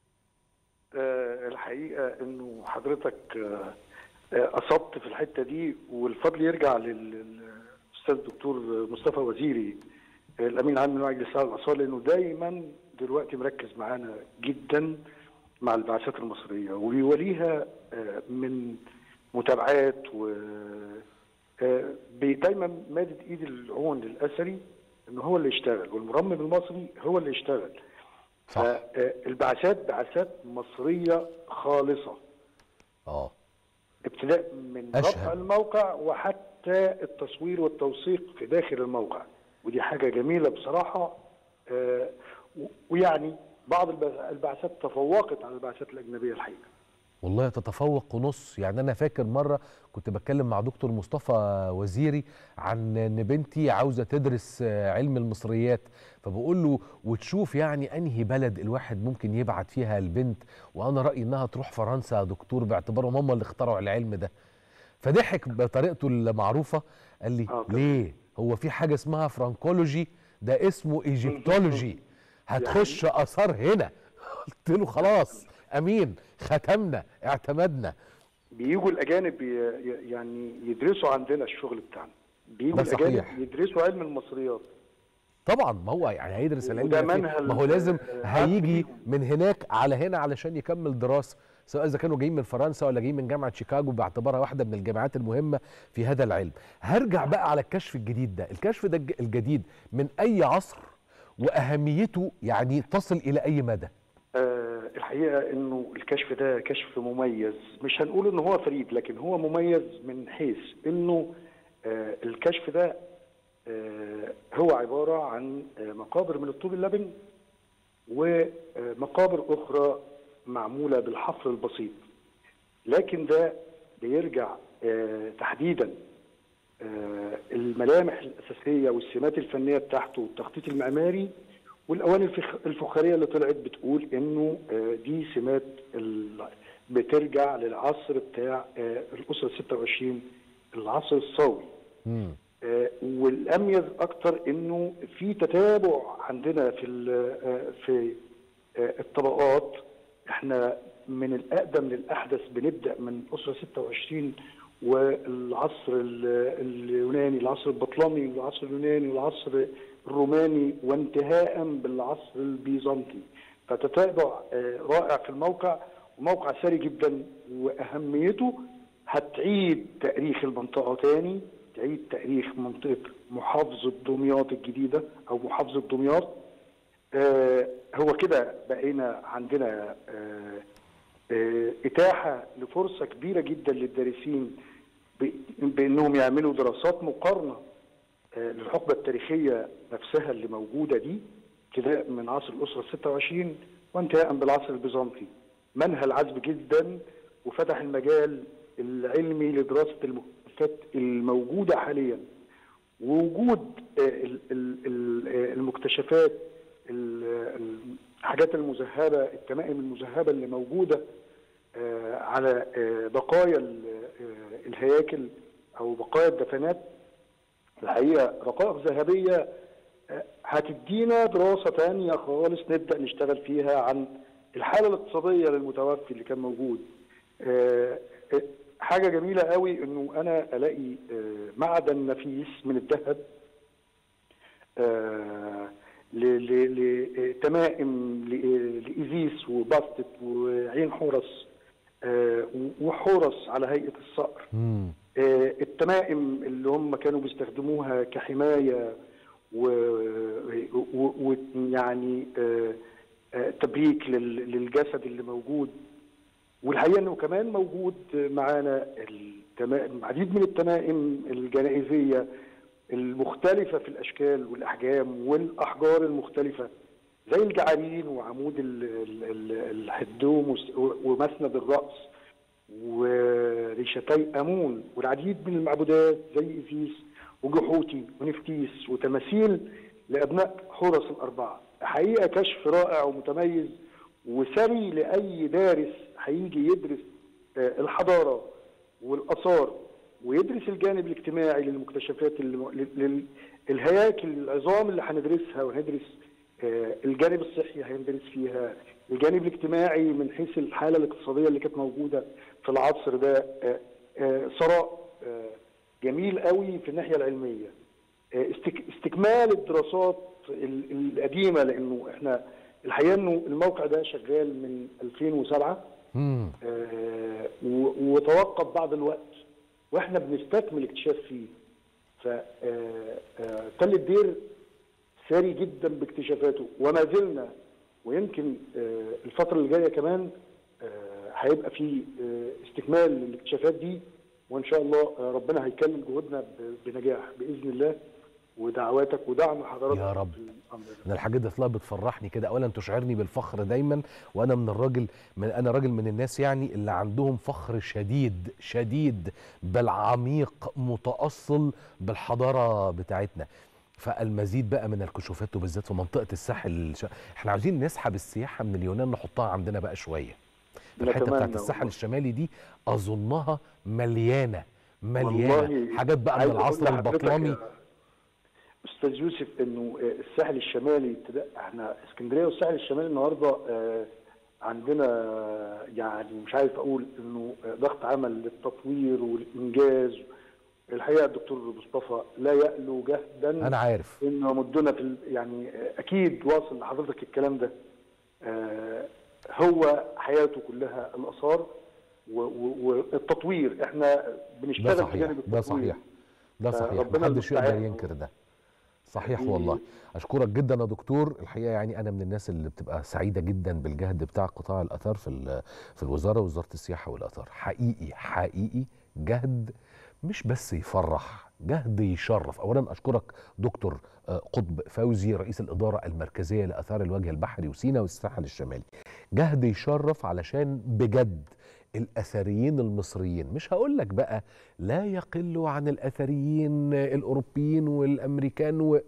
آه، الحقيقه انه حضرتك آه، آه، اصبت في الحته دي والفضل يرجع لل- للاستاذ الدكتور مصطفى وزيري آه، الامين العام لمجلس الاعلى للاثار لانه دايما دلوقتي مركز معانا جدا مع البعثات المصريه وبيوليها آه، من متابعات و آه، بي- دايما مادد ايد العون للاثري انه هو اللي يشتغل والمرمم المصري هو اللي يشتغل صح البعثات بعثات مصريه خالصه اه ابتداء من أشهد. رفع الموقع وحتى التصوير والتوثيق في داخل الموقع ودي حاجه جميله بصراحه آه، و- ويعني بعض الب- البعثات تفوقت على البعثات الاجنبيه الحقيقه والله تتفوق ونص يعني انا فاكر مره كنت بتكلم مع دكتور مصطفى وزيري عن ان بنتي عاوزه تدرس آه، علم المصريات فبقول له وتشوف يعني انهي بلد الواحد ممكن يبعت فيها البنت وانا رايي انها تروح فرنسا يا دكتور باعتبارهم هم اللي اخترعوا العلم ده فضحك بطريقته المعروفه قال لي ليه هو في حاجه اسمها فرانكولوجي ده اسمه ايجيبتولوجي هتخش اثار هنا قلت له خلاص امين ختمنا اعتمدنا بيجوا الاجانب ي- ي- يعني يدرسوا عندنا الشغل بتاعنا بيجوا ده الاجانب صحيح. يدرسوا علم المصريات طبعا ما هو يعني هيدرس العلم وده ده فين؟ منهل ما هو لازم آه، هيجي من هناك على هنا علشان يكمل دراسه سواء اذا كانوا جايين من فرنسا ولا جايين من جامعه شيكاغو باعتبارها واحده من الجامعات المهمه في هذا العلم هرجع بقى على الكشف الجديد ده الكشف ده الج- الجديد من اي عصر واهميته يعني تصل الى اي مدى آه، الحقيقه انه الكشف ده كشف مميز مش هنقول ان هو فريد لكن هو مميز من حيث انه آه، الكشف ده آه، هو عباره عن آه، مقابر من الطوب اللبن ومقابر اخرى معموله بالحفر البسيط لكن ده بيرجع آه، تحديدا آه، الملامح الاساسيه والسمات الفنيه بتاعته والتخطيط المعماري والاواني الفخ- الفخاريه اللي طلعت بتقول انه آه، دي سمات ال- بترجع للعصر بتاع آه، الاسره 26 العصر الصاوي آه، والاميز اكتر انه في تتابع عندنا في ال- آه، في آه، الطبقات احنا من الاقدم للاحدث بنبدا من اسره 26 والعصر ال- اليوناني العصر البطلمي والعصر اليوناني والعصر الروماني وانتهاء بالعصر البيزنطي فتتابع آه، رائع في الموقع وموقع ثري جدا واهميته هتعيد تاريخ المنطقه تاني تعيد تاريخ منطقه محافظه دمياط الجديده او محافظه دمياط آه، هو كده بقينا عندنا آه، آه، اتاحه لفرصه كبيره جدا للدارسين ب- بانهم يعملوا دراسات مقارنه آه، للحقبه التاريخيه نفسها اللي موجوده دي ابتداء من عصر الاسره 26 وانتهاء بالعصر البيزنطي منهل عذب جدا وفتح المجال العلمي لدراسه المكتشفات الموجوده حاليا ووجود آه، ال- ال- ال- آه، المكتشفات ال- ال- الحاجات المذهبه التمائم المذهبه اللي موجوده آه، على آه، بقايا ال- آه، الهياكل او بقايا الدفنات الحقيقه رقائق ذهبيه آه، هتدينا دراسه تانية خالص نبدا نشتغل فيها عن الحاله الاقتصاديه للمتوفي اللي كان موجود آه، آه، حاجه جميله قوي انه انا الاقي آه، معدن نفيس من الذهب آه، ل- ل- لتمائم ل- لإيزيس وباستت وعين حورس آه، وحورس على هيئة الصقر آه، التمائم اللي هم كانوا بيستخدموها كحماية ويعني تبريك لل- للجسد اللي موجود والحقيقه انه كمان موجود معانا التمائم عديد من التمائم الجنائزيه المختلفه في الاشكال والاحجام والاحجار المختلفه زي الجعارين وعمود ال- ال- ال- الحدوم وس- ومسند الراس وريشتي امون والعديد من المعبودات زي افيس وجحوتي ونفتيس وتماثيل لابناء حورس الاربعه حقيقه كشف رائع ومتميز وثري لاي دارس هيجي يدرس آه، الحضاره والاثار ويدرس الجانب الاجتماعي للمكتشفات اللي- لل- لل- الهياكل العظام اللي هندرسها وهندرس آه، الجانب الصحي هندرس فيها الجانب الاجتماعي من حيث الحاله الاقتصاديه اللي كانت موجوده في العصر ده آه، آه، ثراء آه، جميل قوي في الناحيه العلميه آه، استك- استكمال الدراسات ال- القديمه لانه احنا الحقيقه انه الموقع ده شغال من 2007 مم. آه، و- وتوقف بعض الوقت واحنا بنستكمل اكتشاف فيه ف آه، آه، تل الدير ثري جدا باكتشافاته وما زلنا ويمكن آه، الفتره اللي جايه كمان آه، هيبقى في آه، استكمال للاكتشافات دي وان شاء الله آه، ربنا هيكمل جهودنا ب- بنجاح باذن الله ودعواتك ودعم حضرتك يا رب في الامر ده انا الحاجات دي اصلا بتفرحني كده اولا تشعرني بالفخر دايما وانا من الراجل من انا راجل من الناس يعني اللي عندهم فخر شديد شديد بل عميق متاصل بالحضاره بتاعتنا فالمزيد بقى من الكشوفات وبالذات في منطقه الساحل الش... احنا عاوزين نسحب السياحه من اليونان نحطها عندنا بقى شويه الحته بتاعت نتمنى الساحل والله. الشمالي دي اظنها مليانه مليانه والله حاجات بقى من عايز أقول العصر لحضرتك البطلمي يا استاذ يوسف انه آه، الساحل الشمالي ابتداء احنا اسكندريه والساحل الشمالي النهارده آه، عندنا آه، يعني مش عارف اقول انه آه، ضغط عمل للتطوير والانجاز الحقيقه الدكتور مصطفى لا يألو جهدا انا عارف انه مدنا في ال- يعني آه، اكيد واصل لحضرتك الكلام ده آه، هو حياته كلها الاثار و- و- والتطوير احنا ده بنشتغل في صحيح جانب ده التطوير صحيح ده صحيح فربنا محدش يقدر المستعان. ينكر ده صحيح دي- والله اشكرك جدا يا دكتور الحقيقه يعني انا من الناس اللي بتبقى سعيده جدا بالجهد بتاع قطاع الاثار في ال- في الوزاره وزاره السياحه والاثار حقيقي حقيقي جهد مش بس يفرح جهد يشرف اولا اشكرك دكتور آه، قطب فوزي رئيس الاداره المركزيه لاثار الوجه البحري وسينا والساحل الشمالي جهد يشرف علشان بجد الاثريين المصريين مش هقول لك بقى لا يقل عن الاثريين الاوروبيين والامريكان و...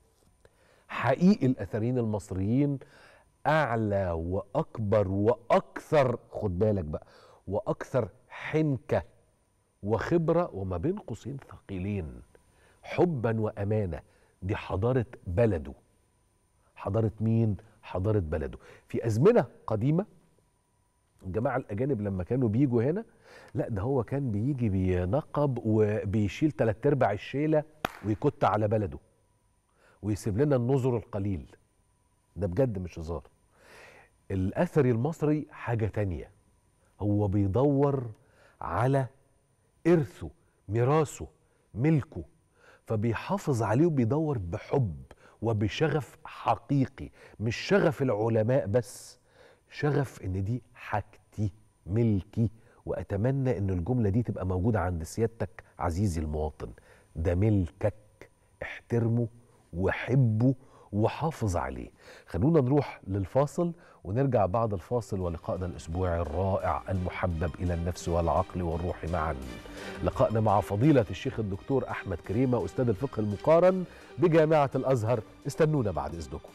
حقيقي الاثريين المصريين اعلى واكبر واكثر خد بالك بقى واكثر حنكه وخبره وما بين قوسين ثقيلين حبا وامانه دي حضاره بلده حضاره مين حضاره بلده في ازمنه قديمه الجماعه الاجانب لما كانوا بيجوا هنا لا ده هو كان بيجي بينقب وبيشيل تلات ارباع الشيله ويكت على بلده ويسيب لنا النظر القليل ده بجد مش هزار الاثري المصري حاجه تانية هو بيدور على ارثه ميراثه ملكه فبيحافظ عليه وبيدور بحب وبشغف حقيقي مش شغف العلماء بس شغف ان دي حاجتي ملكي واتمنى ان الجمله دي تبقى موجوده عند سيادتك عزيزي المواطن ده ملكك احترمه وحبه وحافظ عليه خلونا نروح للفاصل ونرجع بعد الفاصل ولقائنا الاسبوعي الرائع المحبب الى النفس والعقل والروح معا لقائنا مع فضيله الشيخ الدكتور احمد كريمه استاذ الفقه المقارن بجامعه الازهر استنونا بعد اذنكم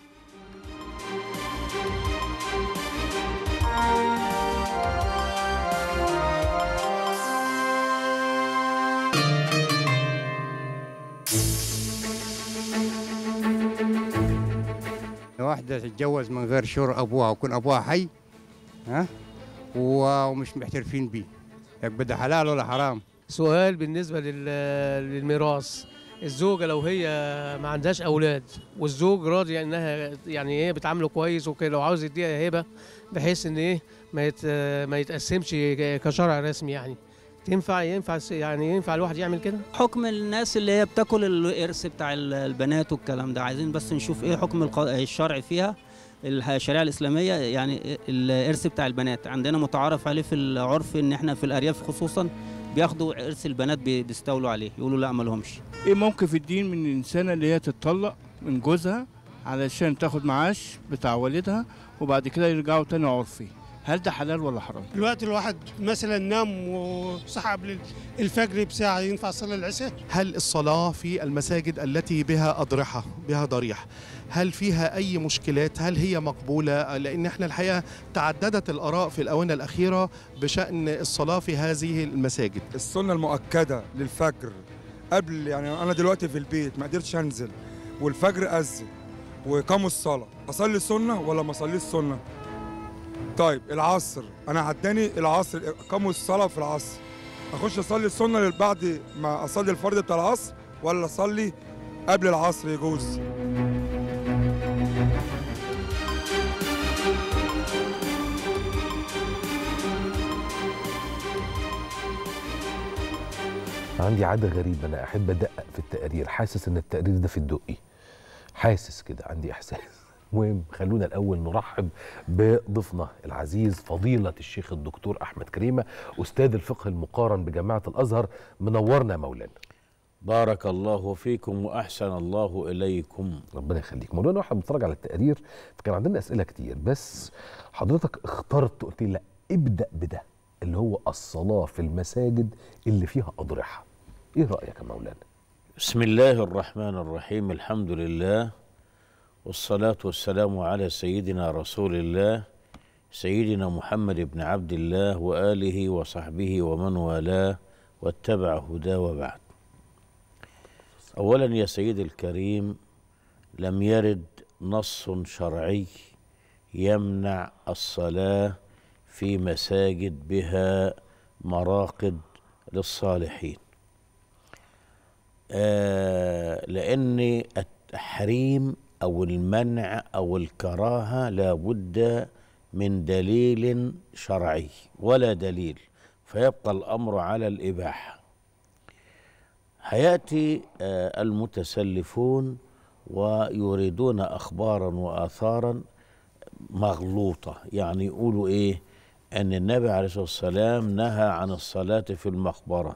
واحدة تتجوز من غير شور أبوها ويكون أبوها حي ها ومش محترفين بيه يبقى ده حلال ولا حرام؟ سؤال بالنسبة لل- للميراث الزوجة لو هي ما عندهاش أولاد والزوج راضي إنها يعني إيه بتعامله كويس وكده وعاوز يديها هبة بحيث إن إيه ما يت ما يتقسمش كشرع رسمي يعني تنفع ينفع يعني ينفع الواحد يعمل كده؟ حكم الناس اللي هي بتاكل الارث بتاع ال- البنات والكلام ده عايزين بس نشوف ايه حكم الق- الشرع فيها الح- الشريعه الاسلاميه يعني الارث بتاع البنات عندنا متعارف عليه في العرف ان احنا في الارياف خصوصا بياخدوا ارث البنات بي- بيستولوا عليه يقولوا لا ما لهمش ايه موقف الدين من الانسانه اللي هي تتطلق من جوزها علشان تاخد معاش بتاع والدها وبعد كده يرجعوا تاني عرفي هل ده حلال ولا حرام؟ دلوقتي الواحد مثلا نام وصحى قبل الفجر بساعة ينفع يصلي العشاء؟ هل الصلاة في المساجد التي بها أضرحة بها ضريح هل فيها أي مشكلات هل هي مقبولة لأن احنا الحقيقة تعددت الآراء في الآونة الأخيرة بشأن الصلاة في هذه المساجد السنة المؤكدة للفجر قبل يعني أنا دلوقتي في البيت ما قدرتش أنزل والفجر أذن وقاموا الصلاة أصلي سنة ولا ما أصليش سنة؟ طيب العصر أنا عداني العصر قاموا الصلاة في العصر أخش أصلي السنة بعد ما أصلي الفرض بتاع العصر ولا أصلي قبل العصر يجوز؟ عندي عادة غريبة أنا أحب أدقق في التقارير حاسس إن التقرير ده في الدقي حاسس كده عندي إحساس المهم خلونا الأول نرحب بضيفنا العزيز فضيلة الشيخ الدكتور أحمد كريمة أستاذ الفقه المقارن بجامعة الأزهر منورنا يا مولانا بارك الله فيكم واحسن الله اليكم ربنا يخليك مولانا واحنا بنتفرج على التقارير فكان عندنا اسئله كتير بس حضرتك اخترت قلت لي لا ابدا بده اللي هو الصلاه في المساجد اللي فيها اضرحه ايه رايك يا مولانا بسم الله الرحمن الرحيم الحمد لله والصلاة والسلام على سيدنا رسول الله سيدنا محمد بن عبد الله وآله وصحبه ومن والاه واتبع هداه وبعد أولا يا سيدي الكريم لم يرد نص شرعي يمنع الصلاة في مساجد بها مراقد للصالحين آه لأن التحريم أو المنع أو الكراهة لا بد من دليل شرعي ولا دليل فيبقى الأمر على الإباحة هيأتي آه المتسلفون ويريدون أخبارا وآثارا مغلوطة يعني يقولوا إيه أن النبي عليه الصلاة والسلام نهى عن الصلاة في المقبرة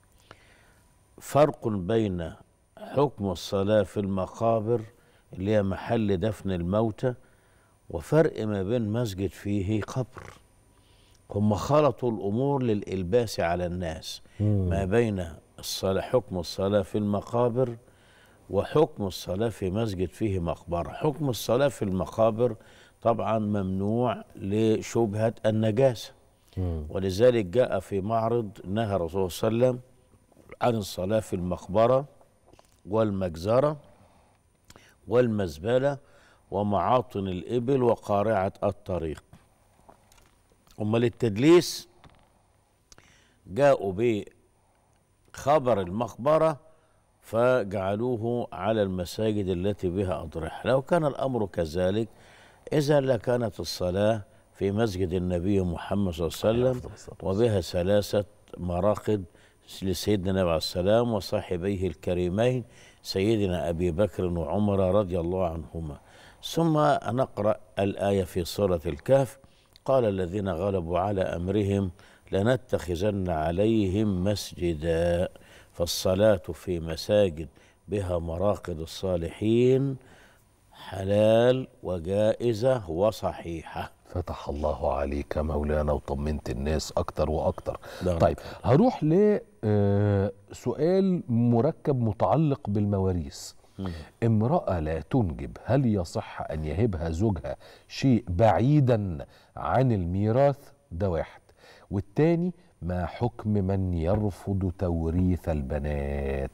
فرق بين حكم الصلاة في المقابر اللي هي محل دفن الموتى وفرق ما بين مسجد فيه قبر هم خلطوا الأمور للإلباس على الناس ما بين الصلاة حكم الصلاة في المقابر وحكم الصلاة في مسجد فيه مقبرة حكم الصلاة في المقابر طبعا ممنوع لشبهة النجاسة ولذلك جاء في معرض نهى الرسول صلى الله عليه وسلم عن الصلاة في المقبرة والمجزرة والمزبلة ومعاطن الإبل وقارعة الطريق أمال التدليس جاءوا بخبر المقبرة فجعلوه على المساجد التي بها أضرحة لو كان الأمر كذلك إذا لكانت الصلاة في مسجد النبي محمد صلى الله عليه وسلم وبها ثلاثة مراقد لسيدنا النبي عليه السلام وصاحبيه الكريمين سيدنا أبي بكر وعمر رضي الله عنهما ثم نقرأ الآية في سورة الكهف قال الذين غلبوا على أمرهم لنتخذن عليهم مسجدا فالصلاة في مساجد بها مراقد الصالحين حلال وجائزة وصحيحة فتح الله عليك يا مولانا وطمنت الناس اكتر واكتر ده طيب هروح لسؤال مركب متعلق بالمواريث امرأة لا تنجب هل يصح أن يهبها زوجها شيء بعيدا عن الميراث ده واحد والتاني ما حكم من يرفض توريث البنات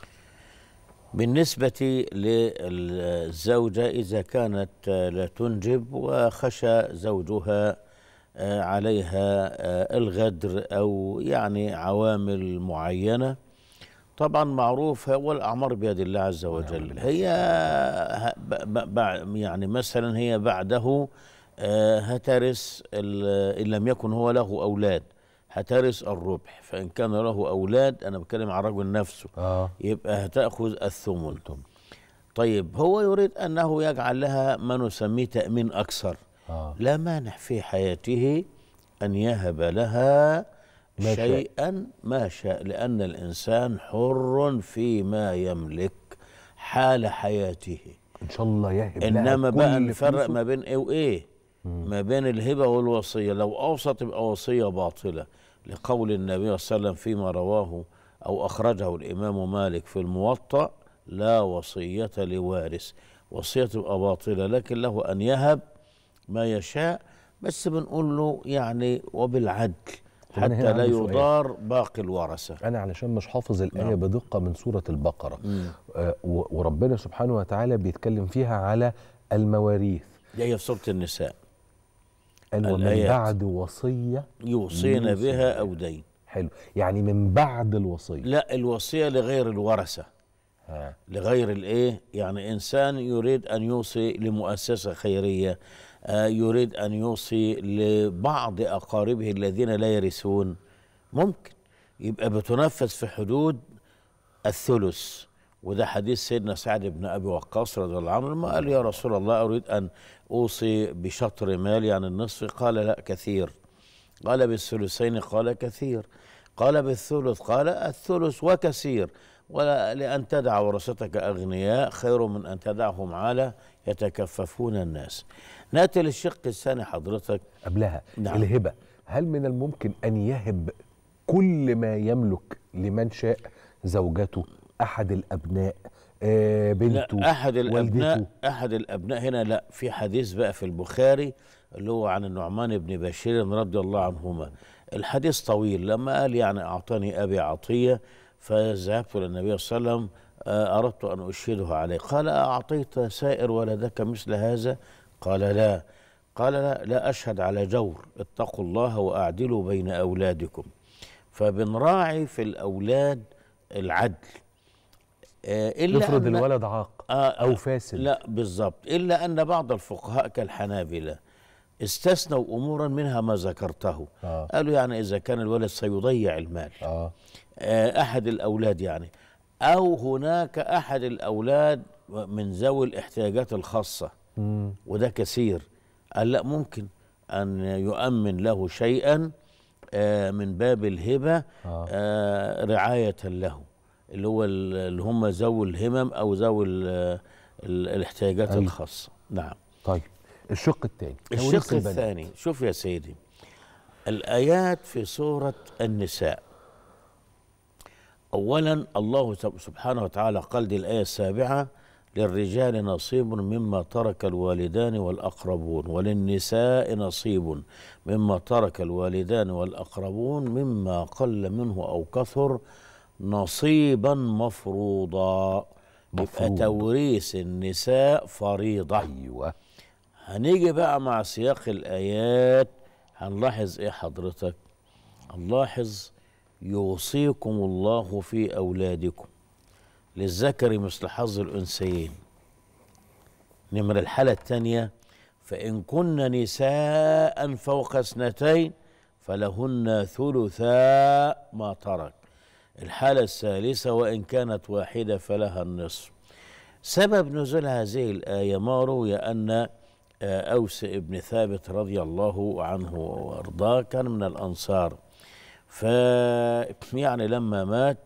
بالنسبة للزوجة إذا كانت لا تنجب وخشى زوجها عليها الغدر أو يعني عوامل معينة طبعا معروف هو الأعمار بيد الله عز وجل هي يعني مثلا هي بعده هترث إن لم يكن هو له أولاد هترث الربح فإن كان له أولاد أنا بتكلم عن الرجل نفسه آه. يبقى هتأخذ الثمن طيب هو يريد أنه يجعل لها ما نسميه تأمين أكثر آه. لا مانع في حياته أن يهب لها ما شاء. شيئا ما شاء لأن الإنسان حر فيما يملك حال حياته إن شاء الله يهب لها إنما بقى كل نفرق فلوسه. ما بين إيه وإيه ما بين الهبة والوصية لو أوصى تبقى وصية باطلة لقول النبي صلى الله عليه وسلم فيما رواه أو أخرجه الإمام مالك في الموطأ لا وصية لوارث وصية تبقى باطلة لكن له أن يهب ما يشاء بس بنقول له يعني وبالعدل طب أنا هنا حتى لا عندي سؤال. يضار باقي الورثة انا علشان مش حافظ الايه نعم. بدقه من سوره البقره مم. آه و- وربنا سبحانه وتعالى بيتكلم فيها على المواريث دي هي في سورة النساء قال ومن الآيات. بعد وصيه يوصين يوصي بها أو دين حلو يعني من بعد الوصيه لا الوصية لغير الورثة ها. لغير الايه يعني انسان يريد ان يوصي لمؤسسه خيريه آه، يريد ان يوصي لبعض اقاربه الذين لا يرثون ممكن يبقى بتنفذ في حدود الثلث وده حديث سيدنا سعد بن ابي وقاص رضي الله عنه لما قال يا رسول الله اريد ان اوصي بشطر مال يعني النصف قال لا كثير قال بالثلثين قال كثير قال بالثلث قال الثلث وكثير ولا لأن تدع ورثتك أغنياء خير من أن تدعهم على يتكففون الناس نأتي للشق الثاني حضرتك قبلها نعم. الهبه هل من الممكن ان يهب كل ما يملك لمن شاء زوجته احد الابناء آه بنته لا أحد الأبناء والدته أحد الأبناء هنا لا في حديث بقى في البخاري اللي هو عن النعمان بن بشير رضي الله عنهما الحديث طويل لما قال يعني أعطاني أبي عطية فذهبت للنبي صلى الله عليه وسلم آه، أردت أن أشهده عليه قال أعطيت سائر ولدك مثل هذا قال لا قال لا لا أشهد على جور اتقوا الله وأعدلوا بين أولادكم فبنراعي في الأولاد العدل آه، إلا افرض أن- الولد عاق آه او فاسد لا بالضبط إلا أن بعض الفقهاء كالحنابلة استثنوا أمورا منها ما ذكرته آه. قالوا يعني إذا كان الولد سيضيع المال آه. آه أحد الأولاد يعني أو هناك أحد الأولاد من ذوي الاحتياجات الخاصة مم. وده كثير قال لا ممكن أن يؤمن له شيئا آه من باب الهبة آه. آه رعاية له اللي هو ال- اللي هم ذوي الهمم أو ذوي ال- ال- الاحتياجات أيوة. الخاصة نعم طيب الشق الثاني الشق الثاني شوف يا سيدي الآيات في سورة النساء أولا الله سب- سبحانه وتعالى قال دي الآية السابعة للرجال نصيب مما ترك الوالدان والأقربون وللنساء نصيب مما ترك الوالدان والأقربون مما قل منه أو كثر نصيبا مفروضا يبقى مفروض. توريث النساء فريضة أيوة هنيجي بقى مع سياق الآيات هنلاحظ إيه حضرتك هنلاحظ يوصيكم الله في أولادكم للذكر مثل حظ الأنثيين نمر الحالة الثانية فإن كن نساء فوق اثنتين فلهن ثلثا ما ترك الحالة الثالثة وإن كانت واحدة فلها النصف سبب نزول هذه الآية ما روي أن آه، أوس ابن ثابت رضي الله عنه وأرضاه كان من الأنصار ف يعني لما مات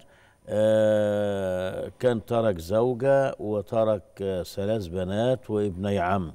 آه، كان ترك زوجة وترك آه، ثلاث بنات وابني عم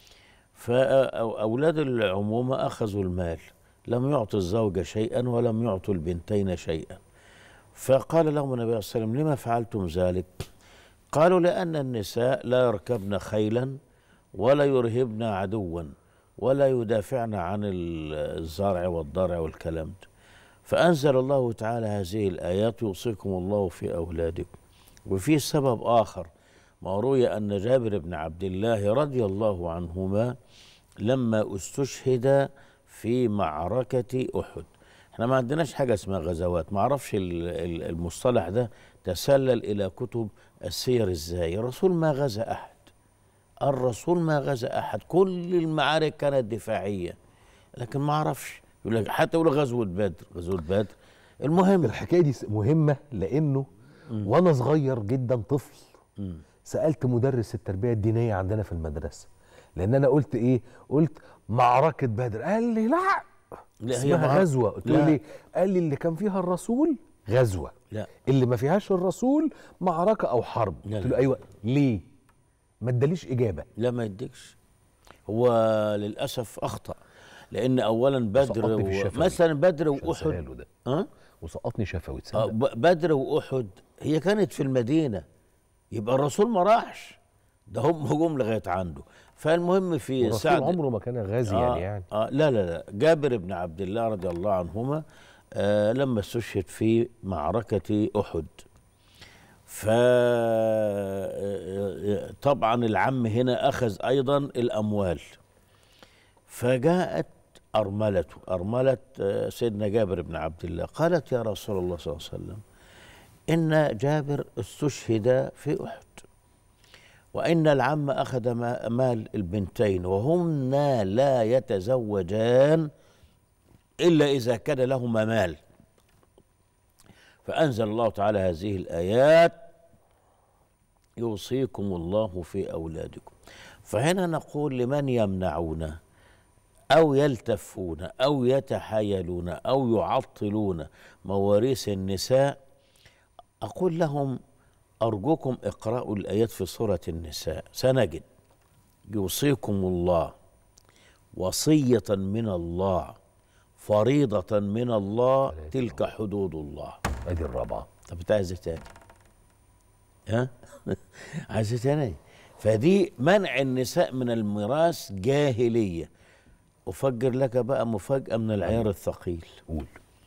فأولاد العمومة أخذوا المال لم يعطوا الزوجة شيئا ولم يعطوا البنتين شيئا فقال لهم النبي صلى الله عليه وسلم لما فعلتم ذلك قالوا لأن النساء لا يركبن خيلا ولا يرهبن عدوا ولا يدافعن عن ال- الزرع والضرع والكلام ده فأنزل الله تعالى هذه الآيات يوصيكم الله في أولادكم وفي سبب آخر ما روي أن جابر بن عبد الله رضي الله عنهما لما استشهد في معركة أحد احنا ما عندناش حاجة اسمها غزوات ما اعرفش ال- ال- المصطلح ده تسلل إلى كتب السير ازاي الرسول ما غزا أحد الرسول ما غزا أحد كل المعارك كانت دفاعية لكن ما اعرفش يقول لك حتى يقول غزوة بدر غزوة بدر المهم الحكايه دي مهمه لانه وانا صغير جدا طفل سالت مدرس التربيه الدينيه عندنا في المدرسه لان انا قلت ايه قلت معركه بدر قال لي لا لا، هي اسمها معر- غزوه قلت له لا. ليه قال لي اللي كان فيها الرسول غزوه لا اللي ما فيهاش الرسول معركه او حرب لا، قلت لا. له ايوه ليه ما اداليش اجابه لا ما يديكش هو للاسف اخطا لان اولا بدر وسقطني في و... الشفوي. مثلا بدر مش هنساها واحد له ده. اه وسقطني شفوي آه تصدق ب- بدر واحد هي كانت في المدينه يبقى الرسول ما راحش ده هم جم لغايه عنده فالمهم في الرسول سعد عمره ما كان غازيا آه يعني آه لا لا لا جابر بن عبد الله رضي الله عنهما آه لما استشهد في معركة أحد ف آه، طبعا العم هنا أخذ أيضا الأموال فجاءت أرملته أرملة آه، سيدنا جابر بن عبد الله قالت يا رسول الله صلى الله عليه وسلم إن جابر استشهد في أحد وإن العم أخذ ما- مال البنتين وهن لا يتزوجان إلا إذا كان لهما مال فأنزل الله تعالى هذه الآيات يوصيكم الله في أولادكم فهنا نقول لمن يمنعون أو يلتفون أو يتحايلون أو يعطلون مواريث النساء أقول لهم أرجوكم اقرأوا الآيات في سورة النساء سنجد يوصيكم الله وصية من الله فريضة من الله تلك حدود الله ادي الرابعة طب انت عايز إيه تاني ها عايز إيه تاني فدي منع النساء من الميراث جاهلية أفجر لك بقى مفاجأة من العيار الثقيل قول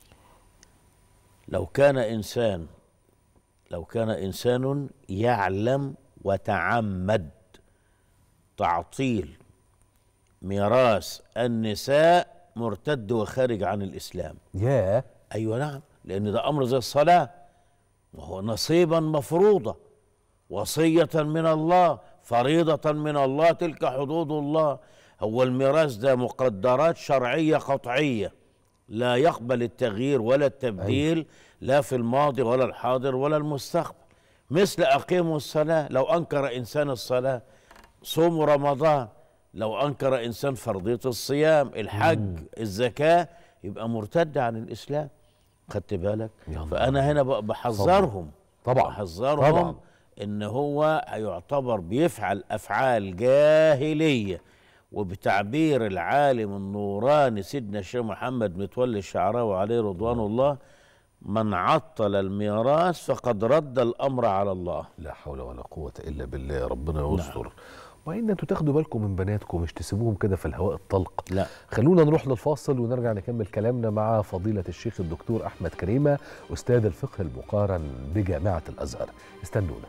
لو كان إنسان لو كان إنسان يعلم وتعمد تعطيل ميراث النساء مرتد وخارج عن الإسلام ياه أيوة نعم لأن ده أمر زي الصلاة وهو نصيبا مفروضة وصية من الله فريضة من الله تلك حدود الله هو الميراث ده مقدرات شرعية قطعية لا يقبل التغيير ولا التبديل لا في الماضي ولا الحاضر ولا المستقبل مثل أقيموا الصلاة لو أنكر إنسان الصلاة صوموا رمضان لو أنكر إنسان فرضية الصيام الحج الزكاة يبقى مرتد عن الإسلام خدت بالك فأنا هنا ب- بحذرهم طبعا بحذرهم طبعا. إن هو هيعتبر بيفعل أفعال جاهلية وبتعبير العالم النوراني سيدنا الشيخ محمد متولي الشعراوي عليه رضوان الله من عطل الميراث فقد رد الأمر على الله لا حول ولا قوة إلا بالله ربنا يستر وإن أنتوا تاخدوا بالكم من بناتكم مش تسيبوهم كده في الهواء الطلق لا خلونا نروح للفاصل ونرجع نكمل كلامنا مع فضيلة الشيخ الدكتور أحمد كريمة أستاذ الفقه المقارن بجامعة الأزهر استنونا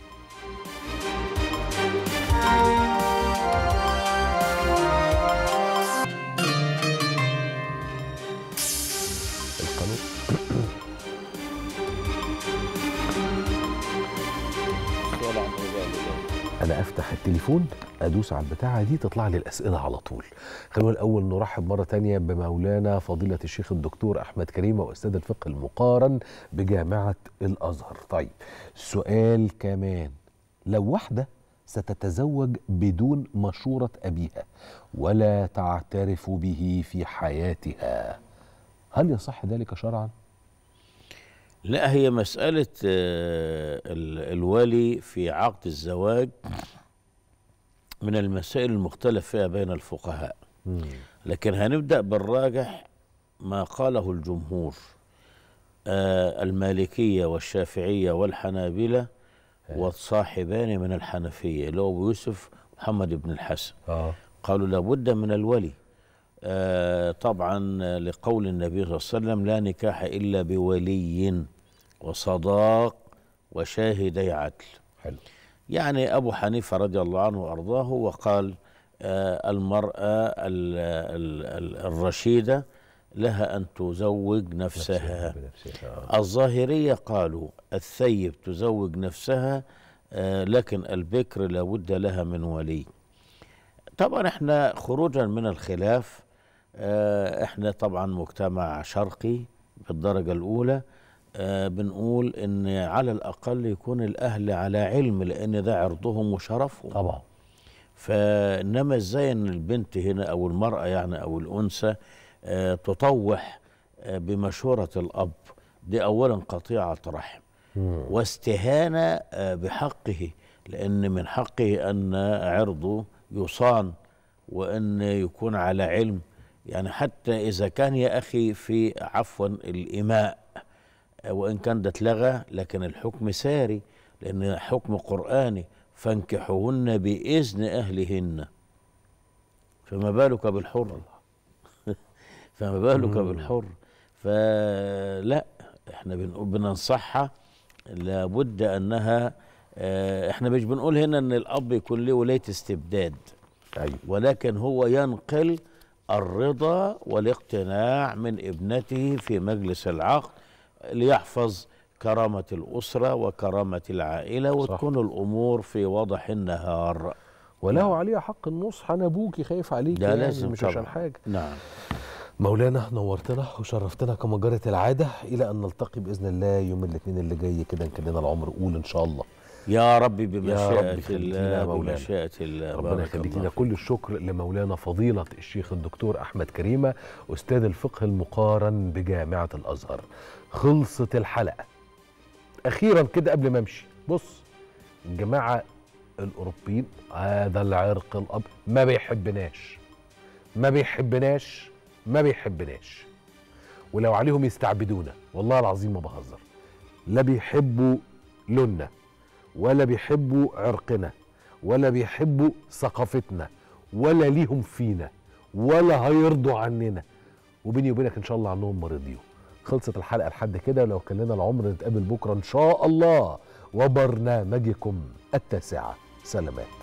القانون انا افتح التليفون ادوس على البتاعه دي تطلع لي الاسئله على طول خلونا الاول نرحب مره تانية بمولانا فضيله الشيخ الدكتور احمد كريمه واستاذ الفقه المقارن بجامعه الازهر طيب سؤال كمان لو واحده ستتزوج بدون مشوره ابيها ولا تعترف به في حياتها هل يصح ذلك شرعا لا هي مسألة آه، ال- الولي في عقد الزواج من المسائل المختلف فيها بين الفقهاء لكن هنبدأ بالراجح ما قاله الجمهور آه، المالكية والشافعية والحنابلة والصاحبان من الحنفية اللي هو أبو يوسف محمد بن الحسن آه. قالوا لابد من الولي آه، طبعا آه، لقول النبي صلى الله عليه وسلم لا نكاح إلا بولي وصداق وشاهدي عدل حلو يعني أبو حنيفة رضي الله عنه وأرضاه وقال آه، المرأة ال- ال- ال- الرشيدة لها أن تزوج نفسها الظاهرية قالوا الثيب تزوج نفسها آه، لكن البكر لابد لها من ولي طبعا احنا خروجا من الخلاف آه، احنا طبعا مجتمع شرقي بالدرجة الأولى آه، بنقول ان على الأقل يكون الأهل على علم لأن ده عرضهم وشرفهم طبعا فإنما ازاي ان البنت هنا أو المرأة يعني أو الأنثى آه، تطوح آه، بمشورة الأب دي أولا قطيعة رحم واستهانة آه، بحقه لأن من حقه أن عرضه يصان وان يكون على علم يعني حتى اذا كان يا اخي في عفوا الاماء وان كان ده اتلغى لكن الحكم ساري لان حكم قراني فانكحوهن باذن اهلهن فما بالك بالحر فما بالك مم. بالحر فلا احنا بنقول بننصحها لابد انها آه، احنا مش بنقول هنا ان الاب يكون له ولايه استبداد أيوة. ولكن هو ينقل الرضا والاقتناع من ابنته في مجلس العقد ليحفظ كرامة الأسرة وكرامة العائلة وتكون الأمور في وضح النهار وله عليه حق النصح انا ابوكي خايف عليك ده يعني لازم مش طبعا. عشان حاجه نعم مولانا نورتنا وشرفتنا كما جرت العاده الى ان نلتقي باذن الله يوم الاثنين اللي جاي كده ان كان لنا العمر قول ان شاء الله يا رب يا رب بمشيئة يخليك لنا الله يا مولانا. بمشيئة الله ربنا بارك يخليك الله لنا كل الشكر لمولانا فضيلة الشيخ الدكتور أحمد كريمة أستاذ الفقه المقارن بجامعة الأزهر خلصت الحلقة أخيرا كده قبل ما أمشي بص الجماعة الأوروبيين هذا العرق الأب ما بيحبناش ما بيحبناش ما بيحبناش ولو عليهم يستعبدونا والله العظيم ما بهزر لا بيحبوا لوننا ولا بيحبوا عرقنا ولا بيحبوا ثقافتنا ولا ليهم فينا ولا هيرضوا عننا وبيني وبينك ان شاء الله عنهم ما رضيوا خلصت الحلقه لحد كده لو كان لنا العمر نتقابل بكره ان شاء الله وبرنامجكم التاسعه سلامات